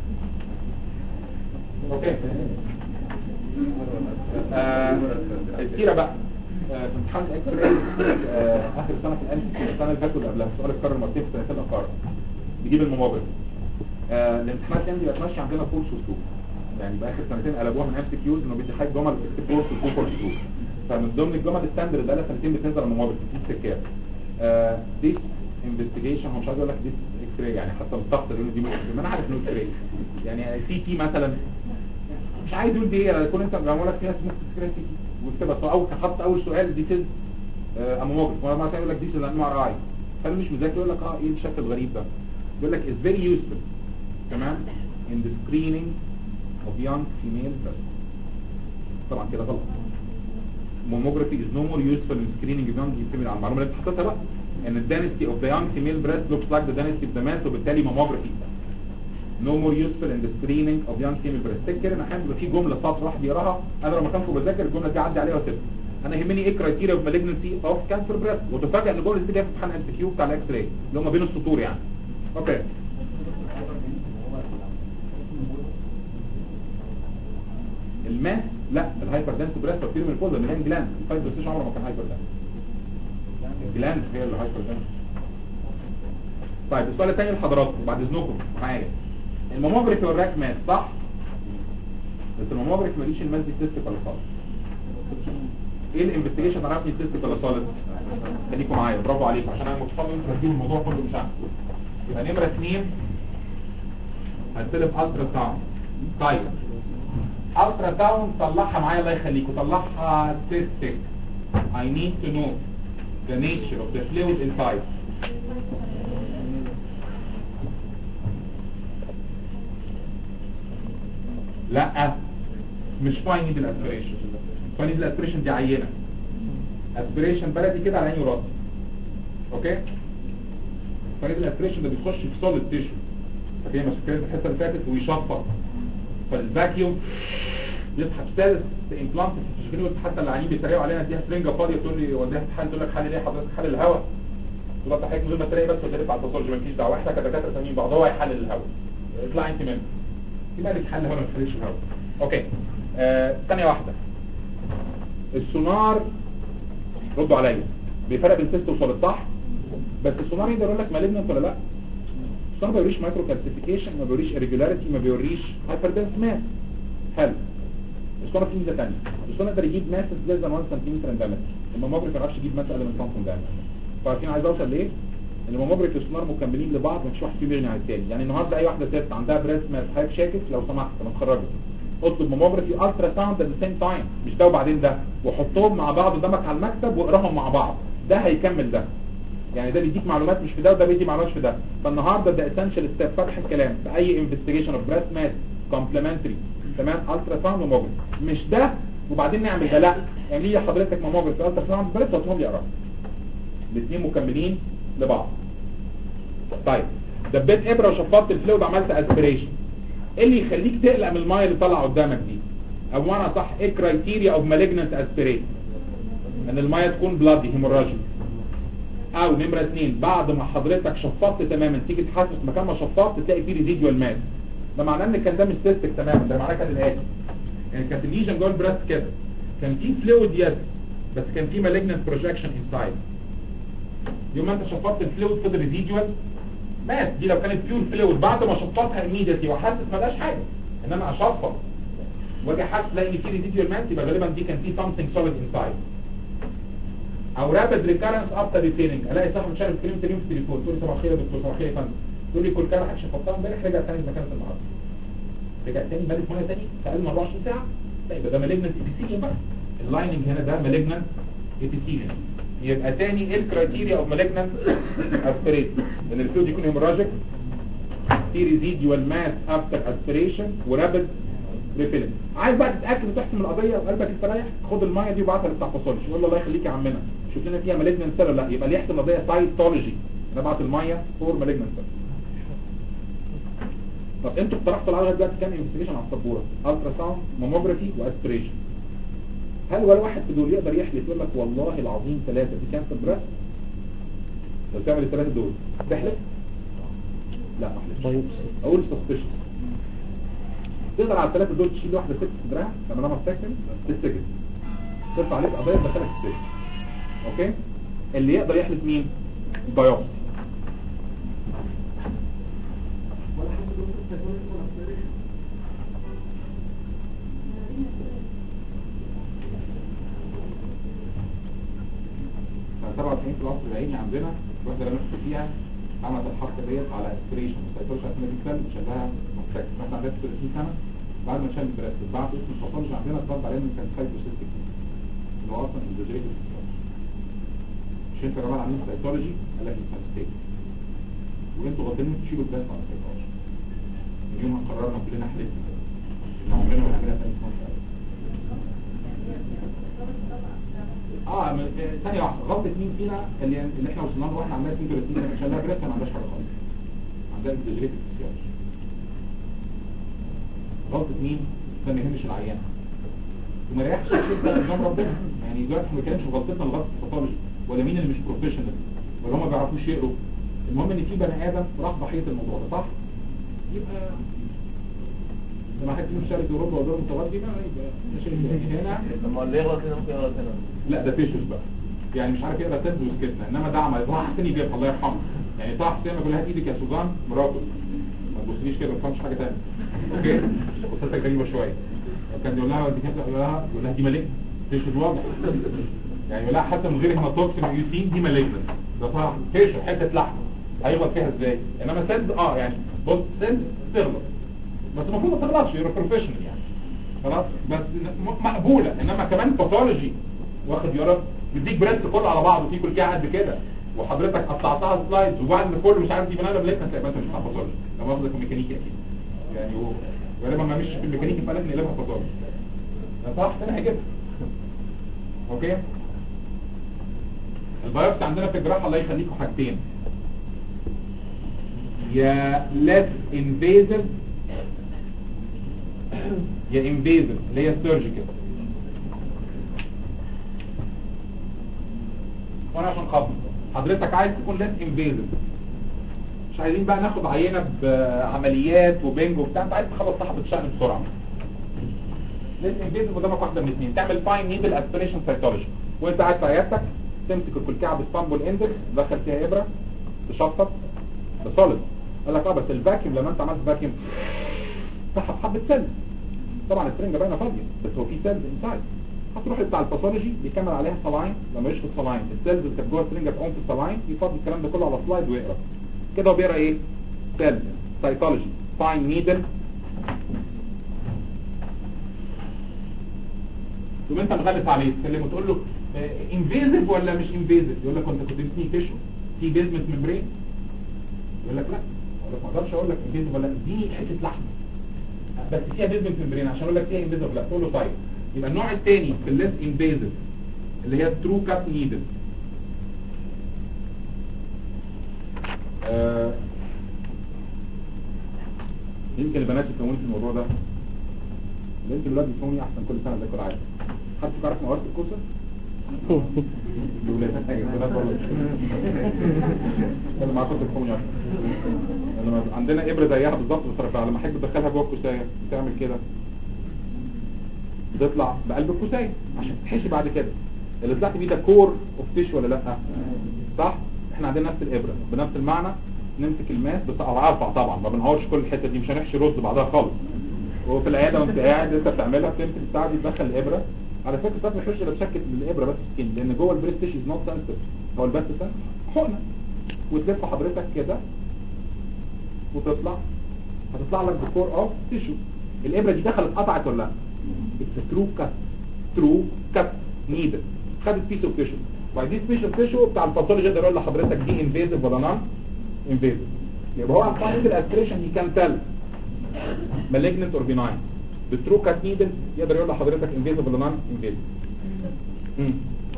اوكي آه، السيره بقى آه، في امتحان الاكس راي آه، اخر سنه في الانس السنه اللي فاتت واللي قبلها السؤال اتكرر مرتين في سنتين الاقارب بيجيب الممابر آه، الامتحانات دي بقت ماشيه عندنا فورس وسلوك يعني بقى اخر سنتين قلبوها من ام سي كيوز انه بيدي حاجه جمل اكتب فورس وسلوك فورس وسلوك فمن ضمن الجمل الستاندرد بقى لها سنتين بتنزل على الممابر في السكات ديس انفستيجيشن هو مش عايز اقول لك ديس اكس راي يعني حتى مستخسر يقول دي مش ما انا عارف انه اكس راي يعني سي تي مثلا مش عايز يقول دي ايه لما يكون انت بقول لك في ناس ممكن تفكرها فيك وكتبها سواء اول خط اول سؤال دي سيلز اموموجرافي وانا مثلا يقول لك دي سيلز ام ار اي فانا مش مذاكر يقول لك اه ايه الشكل الغريب ده يقول لك is very useful تمام in the screening of young female breast طبعا كده غلط mammography is no more useful in screening of young female على المعلومه اللي انت حطيتها بقى ان the density of the young female breast looks like the density of the mass وبالتالي mammography no more useful in the screening of young female breast تفتكر ان احيانا بيبقى في جمله سطر واحد يقراها انا لما كنت بذاكر الجمله دي عدي عليها واسيبها انا يهمني ايه كرايتيريا اوف مالجنسي اوف كانسر بريست وتفاجئ ان الجمله دي جايه في امتحان ام سي كيو بتاع الاكس راي اللي هم بين السطور يعني اوكي الماس لا الهايبر دنس بريست بكتير من الفوز اللي هي جلاند الفايبروسيش عمره ما كان هايبر دنس الجلاند هي اللي هايبر دنس طيب السؤال الثاني لحضراتكم بعد اذنكم معايا الماموجرافي وراك ماس صح بس الماموجرافي ماليش الماس دي سيستم ولا صالح ايه الانفستيجيشن عرفني سيستم ولا صالح خليكم معايا برافو عليكم عشان انا متصمم ترتيب الموضوع كله مش عارف يبقى نمره اثنين هتطلب الترا ساوند طيب الترا ساوند طلعها معايا الله يخليكم طلعها سيستم I need to know the nature of the fluid inside لا مش فاين نيدل اسبريشن فاين نيدل اسبريشن دي عينه اسبريشن بلدي كده على عيني وراسي اوكي فاين نيدل اسبريشن ده بيخش في سوليد تيشو فاكرين مش فاكرين الحته اللي فاتت ويشفط فالفاكيوم يسحب سادس امبلانت في التشغيل حتى العيانين بيتريقوا علينا اديها سرنجه فاضيه تقول لي وديها حل تقول لك حل ليه حضرتك حل الهواء تقول لك حضرتك من غير ما تلاقي بس وتلف على الباثولوجي مالكيش دعوه احنا كدكاتره فاهمين بعض هو هيحلل الهواء اطلع انت منه في مالك حل هواء ما تحللش الهواء اوكي آه، ثانيه واحده السونار ردوا عليا بيفرق بين تيست وصولت صح بس السونار يقدر يقول لك مالجنت ولا لا السونار ما بيوريش مايكرو كالسيفيكيشن ما بيوريش irregularity ما بيوريش هايبردنس ماس حلو السونار فيه ميزه ثانيه السونار يقدر يجيب ماسس ليس ذان 1 سم ان دايمتر الماموجراف ما يعرفش يجيب ماس اقل من سم دايمتر فعارفين عايز اوصل لايه ان الماموجراف والسونار مكملين لبعض مفيش واحد فيهم يغني عن الثاني يعني النهارده اي واحده ست عندها بريست ماس حضرتك شاكك لو سمحت لما اتخرجت اطلب ماموجرافي الترا ساوند ات ذا سيم تايم مش ده وبعدين ده وحطهم مع بعض قدامك على المكتب واقراهم مع بعض ده هيكمل ده يعني ده بيديك معلومات مش في ده وده بيدي معلومات في ده فالنهارده ده اسينشال ستيب فتح الكلام في اي انفستيجيشن اوف بريست ماس كومبلمنتري تمام الترا ساوند وماموجرافي مش ده وبعدين نعمل ده لا اعملي لي حضرتك ماموجرافي الترا ساوند بريست وتهم لي اقراها الاثنين مكملين لبعض طيب دبيت ابره وشفطت الفلويد وعملت اسبريشن ايه اللي يخليك تقلق من الميه اللي طالعه قدامك دي او انا صح ايه كرايتيريا اوف مالجنانت اسبريت ان الميه تكون بلادي هيموراجيك او نمره اثنين بعد ما حضرتك شفطت تماما تيجي تحسس مكان ما شفطت تلاقي فيه ريزيديوال ماس ده معناه ان كان ده مش سيستك تماما ده معناه كان الاتي يعني كانت الليجن جوه البريست كده كان في فلويد يس بس كان في مالجنانت بروجكشن انسايد يوم ما انت شفطت الفلويد فضل ريزيديوال ماس دي لو كانت بيور فلويد بعد ما شفطتها ايميديتلي وحاسس مالهاش حاجه ان انا اشفط واجي حاسس الاقي ان في ريزيديوال ماس يبقى غالبا دي كان في something solid inside او رابد ريكارنس افتر ريتيننج الاقي صاحب مش عارف كلمه اليوم في التليفون تقول لي صباح الخير يا دكتور صباح الخير يا فندم تقول لي كل كلام حضرتك شفطتها امبارح رجع تاني مكانه النهارده رجع تاني بالك ميه تاني في اقل من 24 ساعه لا يبقى ده مالجنت ابيثيليوم بقى اللايننج هنا ده مالجنت ابيثيليوم يبقى تاني ايه الكرايتيريا اوف مالجنت اسبريت ان الفلويد يكون هيموراجيك في ريزيديوال ماس افتر اسبريشن ورابد ريفيلنج عايز بقى تتاكد وتحسم القضيه وقلبك يستريح خد الميه دي وبعتها لبتاع فاصوليش يقول له الله يخليك يا عمنا شوف لنا فيها مالجنت سيل ولا لا يبقى اللي يحسم القضيه سايتولوجي انا ابعت الميه فور مالجنت سيل طب انتوا اقترحتوا لغايه دلوقتي كام انفستيجيشن على السبوره الترا ساوند ماموجرافي واسبريشن هل ولا واحد في دول يقدر يحلف يقول لك والله العظيم ثلاثه في كانسر بريست لو تعمل الثلاثه دول تحلف لا ما احلفش اقول سسبشن تقدر على الثلاثه دول تشيل واحده ست في دراع لما انا مسكن تتسجن ترفع عليك قضيه تدخلك السجن اوكي اللي يقدر يحلف مين بايوبسي سنة 97 في العصر العيني عندنا الواحدة اللي نفسه فيها عملت الحركة ديت على اسبريشن ما سيطرش على سنة سيل وشالها مفتاح مثلا عندها 30 سنة بعد ما شال البريست بعد اسم الباثولوجي عندنا اترد عليه ان كان فايبروسيستيك اللي هو اصلا اندوجينيك مش انت يا جماعه عاملين سايتولوجي قال لك انسان ستيك وانتوا غلطانين تشيلوا البريست على السايتولوجي من يوم ما قررنا كلنا حلفنا ان عمرنا ما هنعملها تاني في مصر اه م- آه، ثانية واحدة غلطة مين فينا اللي, اللي احنا وصلنا له واحنا عمالين 32 سنة شالها بريست ما عندهاش حاجة خالص عندها اكزاجريتد فيسيولوجي غلطة مين كان ما يهمش العيان وما يريحش كده قدام ربنا يعني دلوقتي احنا ما بنتكلمش في غلطتنا الغلطة الباثولوجي ولا مين اللي مش بروفيشنال ولا هم ما بيعرفوش يقروا المهم ان في بني ادم راح ضحية الموضوع ده صح؟ يبقى لما حد فيهم شارك اوروبا ودول متغذي بقى يبقى مش هنا طب ما اللي يغلط كده ممكن يغلط هنا لا ده فيشوس بقى يعني مش عارف يقرا تنز وسكتنا انما ده عمل طه حسين يجيب الله يرحمه يعني طه حسين يقول هات ايدك يا سوزان مراته ما تبصليش كده ما تفهمش حاجه ثانيه اوكي قصتك غريبه شويه كان يقول لها دي كانت يقول لها يقول لها دي مالك فيشوس واضح يعني يقول لها حتى من غير هيماتوكسين ويوسين دي مالك ده طه فيشوس حته لحمه هيغلط فيها ازاي انما سنز اه يعني بص سنز تغلط بس المفروض ما تغلطش يبقى بروفيشنال يعني خلاص بس م- مقبولة انما كمان باثولوجي واخد يا رب بيديك بريست كله على بعضه في كل قد كده وحضرتك قطعتها سلايدز وبعد ما كله مش عارف دي بنانا بليتنا تلاقي انت مش بتاع باثولوجي لو واخدك في ميكانيكي اكيد يعني هو غالبا ما مش في الميكانيكي فقالك نقلبها باثولوجي لا صح انا هجيبها اوكي البايوبسي عندنا في الجراحه الله يخليكم حاجتين يا less invasive يا انفيزل اللي هي سيرجيكال وانا عشان خاطر حضرتك عايز تكون ليس انفيزل مش عايزين بقى ناخد عينه بعمليات وبنج وبتاع انت عايز تخلص صاحب الشأن بسرعه ليس انفيزل قدامك واحده من الاثنين تعمل فاين نيدل اسبريشن سايتولوجي وانت قاعد في عيادتك تمسك الكلكعه باسطنبول اندكس تدخل فيها ابره تشطط ده سوليد قال لك اه بس الفاكيوم لما انت عملت فاكيوم سحب حبه سيلز طبعا السرنجه باينه فاضيه بس هو في سيلز انسايد هتروح بتاع الباثولوجي بيكمل عليها سلاين لما يشفط سلاين السيلز اللي كانت جوه السرنجه تقوم في السلاين يفضي الكلام ده كله على سلايد ويقرا كده هو بيقرا ايه سيلز سايتولوجي فاين نيدل ثم انت مغلس عليه تكلمه تقول له انفيزيف ولا مش انفيزيف يقول لك انت كنت بتسمي تيشو في بيزمنت ممبرين يقول لك لا اقول لك ما اقدرش اقول لك انفيزيف ولا اديني حته لحمه بس فيها بيزمنت ممبرين عشان اقول لك فيها انفيزيف لا تقول له طيب يبقى النوع الثاني في الليس انفيزيف اللي هي ترو كات نيدل آه يمكن البنات يفهموني في الموضوع ده يمكن الولاد يفهموني احسن كل سنه زي كل عاده حد فيكم عارف موارد الكوسه؟ الولاد ايوه الولاد والله انا معاكم تفهموني اكتر لما عندنا ابره زيها بالظبط بس لما احب ادخلها جوه الكوسايه بتعمل كده بتطلع بقلب الكوسايه عشان تتحشي بعد كده اللي طلعت بيه ده كور اوف تيش ولا لا صح احنا عندنا نفس الابره بنفس المعنى نمسك الماس بس ارفع طبعا ما بنهورش كل الحته دي مش هنحشي رز بعدها خالص وفي العياده وانت قاعد انت بتعملها بتمسك الساعه دي تدخل الابره على فكره ساعات ما يخش الا بشكل من الابره بس في السكين لان جوه البريست تيش از نوت سنسيتيف هو البس سنسيتيف حقنه وتلف حضرتك كده وتطلع هتطلع لك بكور اوف تيشو الابره دي دخلت قطعت ولا لا اتس ترو كات ترو كات نيدل خدت بيس اوف تيشو وبعدين بيس اوف تيشو بتاع الباثولوجي يقدر يقول لحضرتك دي انفيزيف ولا نون انفيزيف يبقى هو فايند الاسبريشن هي كان تل malignant or benign بالترو كات نيدل يقدر يقول لحضرتك انفيزيف ولا نون انفيزيف امم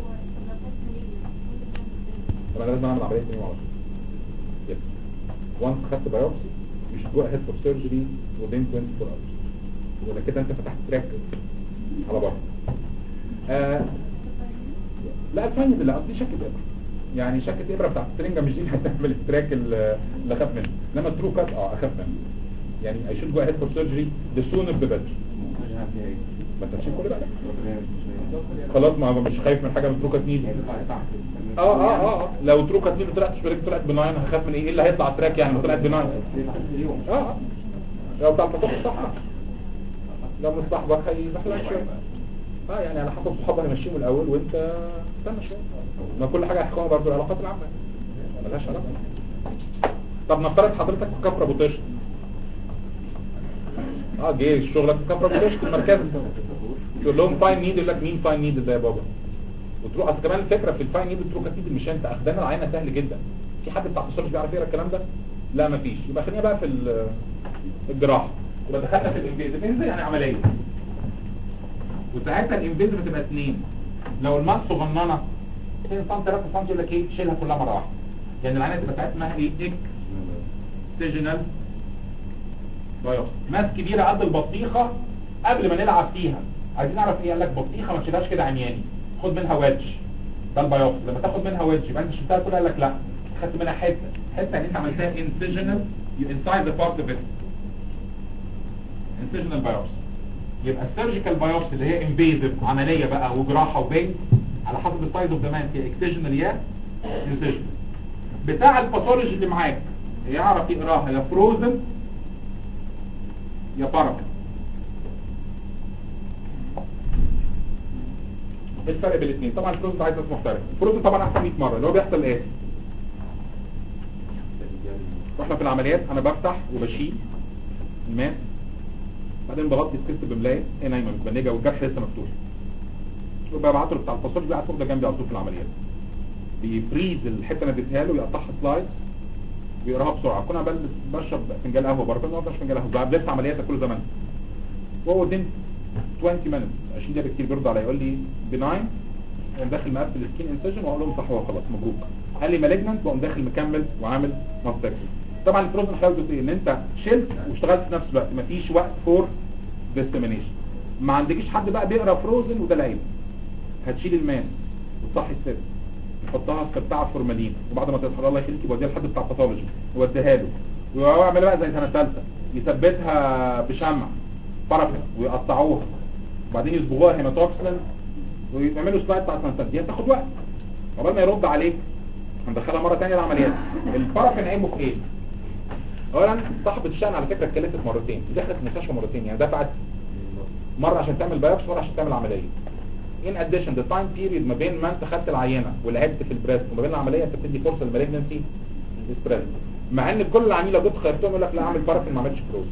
طب انا لازم اعمل عمليه تانية على طول يس وانس خدت بايوبسي مش جو اهيد فور سيرجري within 24 hours ولا كده انت فتحت تراك على بره آه لا الفايند لا قصدي شكة ابره يعني شكة ابره بتاعت السرنجه مش دي اللي هتعمل التراك اللي اخاف منه انما الترو كات اه اخاف منه يعني I should go ahead for surgery the sooner the better ما انت تشيل كل ده خلاص ما مش خايف من حاجه من تروكات نيل اه اه اه لو تروكات نيل طلعت شبريك طلعت بناين هخاف من ايه ايه اللي هيطلع تراك يعني ما طلعت بناين اه اه لو بتاع التصحيح صح لو من صاحبك هيزحلق شويه اه يعني على حسب صحابك هيمشيهم الاول وانت استنى شويه ما كل حاجه هيحكمها برضه العلاقات العامه ملهاش علاقه طب نفترض حضرتك في كفر ابو طشت اه جه شغلك في كابرابيلوشن المركز تقول لهم فاين نيد يقول لك مين فاين نيد ده يا بابا وتروح اصل كمان الفكره في الفاين نيد تروح كتيب مش انت اخدان العينه سهل جدا في حد بتاع فيسيولوجي بيعرف يقرا الكلام ده لا مفيش يبقى خلينا بقى في ال- الجراحه يبقى دخلنا في الانفيزيف انزل يعني عمليه وساعتها الانفيزيف بتبقى اثنين لو الماس صغننه 2 سم 3 سم يقول لك ايه شيلها كلها مره واحده يعني العينه تبقى ساعتها اسمها ايه اكسجنال بايوبسي ماس كبيره قد البطيخه قبل ما نلعب فيها عايزين نعرف ايه قال لك بطيخه ما تشيلهاش كده عمياني خد منها ويدج ده البايوبسي لما تاخد منها ويدج يبقى انت شلتها كلها قال لك لا خدت منها حته حته اللي انت عملتها انسجنال inside the part of it incisional biopsy يبقى السيرجيكال بايوبسي اللي هي انفيزيف عمليه بقى وجراحه وبين على حسب السايز اوف ذا مان يا اكسجنال يا انسجنال بتاع الباثولوجي اللي معاك يعرف يقراها يا فروزن يا بارك ايه الفرق بين الاثنين طبعا الفروزن عايز ناس محترف الفروزن طبعا احسن 100 مره اللي هو بيحصل ايه واحنا في العمليات انا بفتح وبشيل الماس بعدين بغطي السكريبت بملايه ايه نايمه متبنجه والجرح لسه مفتوح وبقى ابعته بتاع الفاصوليا بيبعته ده جنبي على طول في العمليات بيفريز الحته اللي اديتها له يقطعها سلايدز ويقراها بسرعه كنا بلبس بشرب فنجان قهوه برضه ما بشرب فنجان قهوه بدات عمليات كل زمان وهو ودين 20 minutes 20 دقيقه كتير بيرد عليا يقول لي بناين قوم داخل مقفل السكين انسجن واقول لهم صح هو خلاص مبروك قال لي مالجننت بقوم داخل مكمل وعامل ماستكتومي طبعا الفروزن حلاوته ايه ان انت شلت واشتغلت في نفس الوقت مفيش وقت فور ديسمينيشن ما عندكيش حد بقى بيقرا فروزن وده العيب هتشيل الماس وتصحي الست نحطها في بتاع فورمالين وبعد ما تتحرر الله يخليك يوديها لحد بتاع باثولوجي يوديها له ويعمل بقى زي سنه ثالثه يثبتها بشمع بارافين ويقطعوها وبعدين يصبغوها هيماتوكسلين ويعملوا سلايد بتاع سنه ثالثه دي هتاخد وقت قبل ما يرد عليك هندخلها مره ثانيه العمليات البارافين عيبه في ايه؟ اولا صاحبة الشأن على فكره اتكلفت مرتين دخلت المستشفى مرتين يعني دفعت مره عشان تعمل بايوبسي مره عشان تعمل عمليه in addition the time period ما بين ما انت خدت العينه ولعبت في البريست وما بين العمليه انت بتدي فرصه للمالجنسي سبريد مع ان كل العميل لو جيت خيرتهم يقول لك لا اعمل بارافين ما اعملش فروز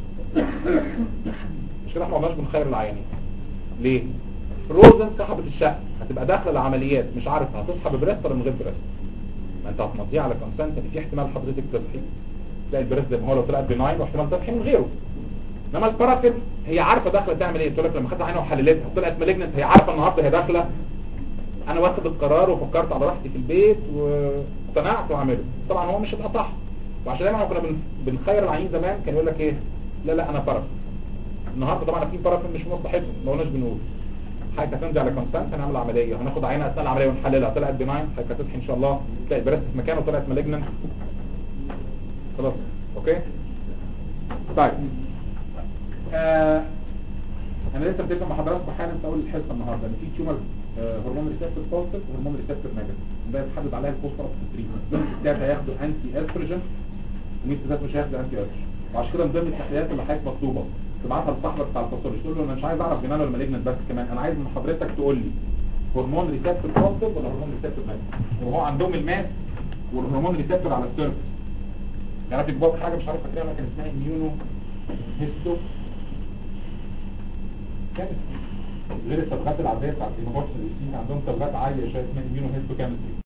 مش كده احنا ما قلناش بنخير العيانين ليه فروزن صاحبة الشقه هتبقى داخله العمليات مش عارفه هتصحى ببريست ولا من غير بريست ما انت هتمضيها على كونسنت ان في احتمال حضرتك تصحي تلاقي البريست زي ما هو لو طلعت بناين واحتمال تصحي من غيره انما البارافين هي عارفه داخله تعمل ايه تقول لك لما خدت عينها وحللتها طلعت مالجنت هي عارفه النهارده هي داخله انا واخد القرار وفكرت على راحتي في البيت واقتنعت واعمله طبعا هو مش هيبقى صح وعشان دايما كنا بن- بنخير العيين زمان كان يقول لك ايه لا لا انا بارافين النهارده طبعا في بارافين مش مصلحتهم ما قلناش بنقول حضرتك هتمضي على كونسنت هنعمل عمليه هناخد عينه اثناء العمليه ونحللها طلعت بناين حضرتك هتصحي ان شاء الله تلاقي البريست في مكانه طلعت مالجنت خلاص اوكي طيب آه انا لسه بتفهم مع حضراتكم حالا في اول الحصه النهارده ان في تيومر آه هرمون ريسبتور بوزيتيف وهرمون ريسبتور نيجاتيف ده يتحدد عليها البوست اوف تريتمنت دول الستات هياخدوا انتي استروجين ومين الستات مش هياخدوا انتي استروجين وعشان كده من ضمن التحليلات اللي حضرتك مطلوبه تبعتها لصاحبك بتاع الباثولوجي تقول له انا مش عايز اعرف جنان ولا مالجنت بس كمان انا عايز من حضرتك تقول لي هرمون ريسبتور بوزيتيف ولا هرمون ريسبتور نيجاتيف وهو عندهم الماس والهرمون ريسبتور على السيرفس يعني في بوك حاجه مش عارف فاكرها لكن اسمها اميونو هيستو كيمستري غير الصبغات العاديه بتاعت الهيموبوكس اللي عندهم صبغات عاليه شويه اسمها اميونو هيستو كيمستري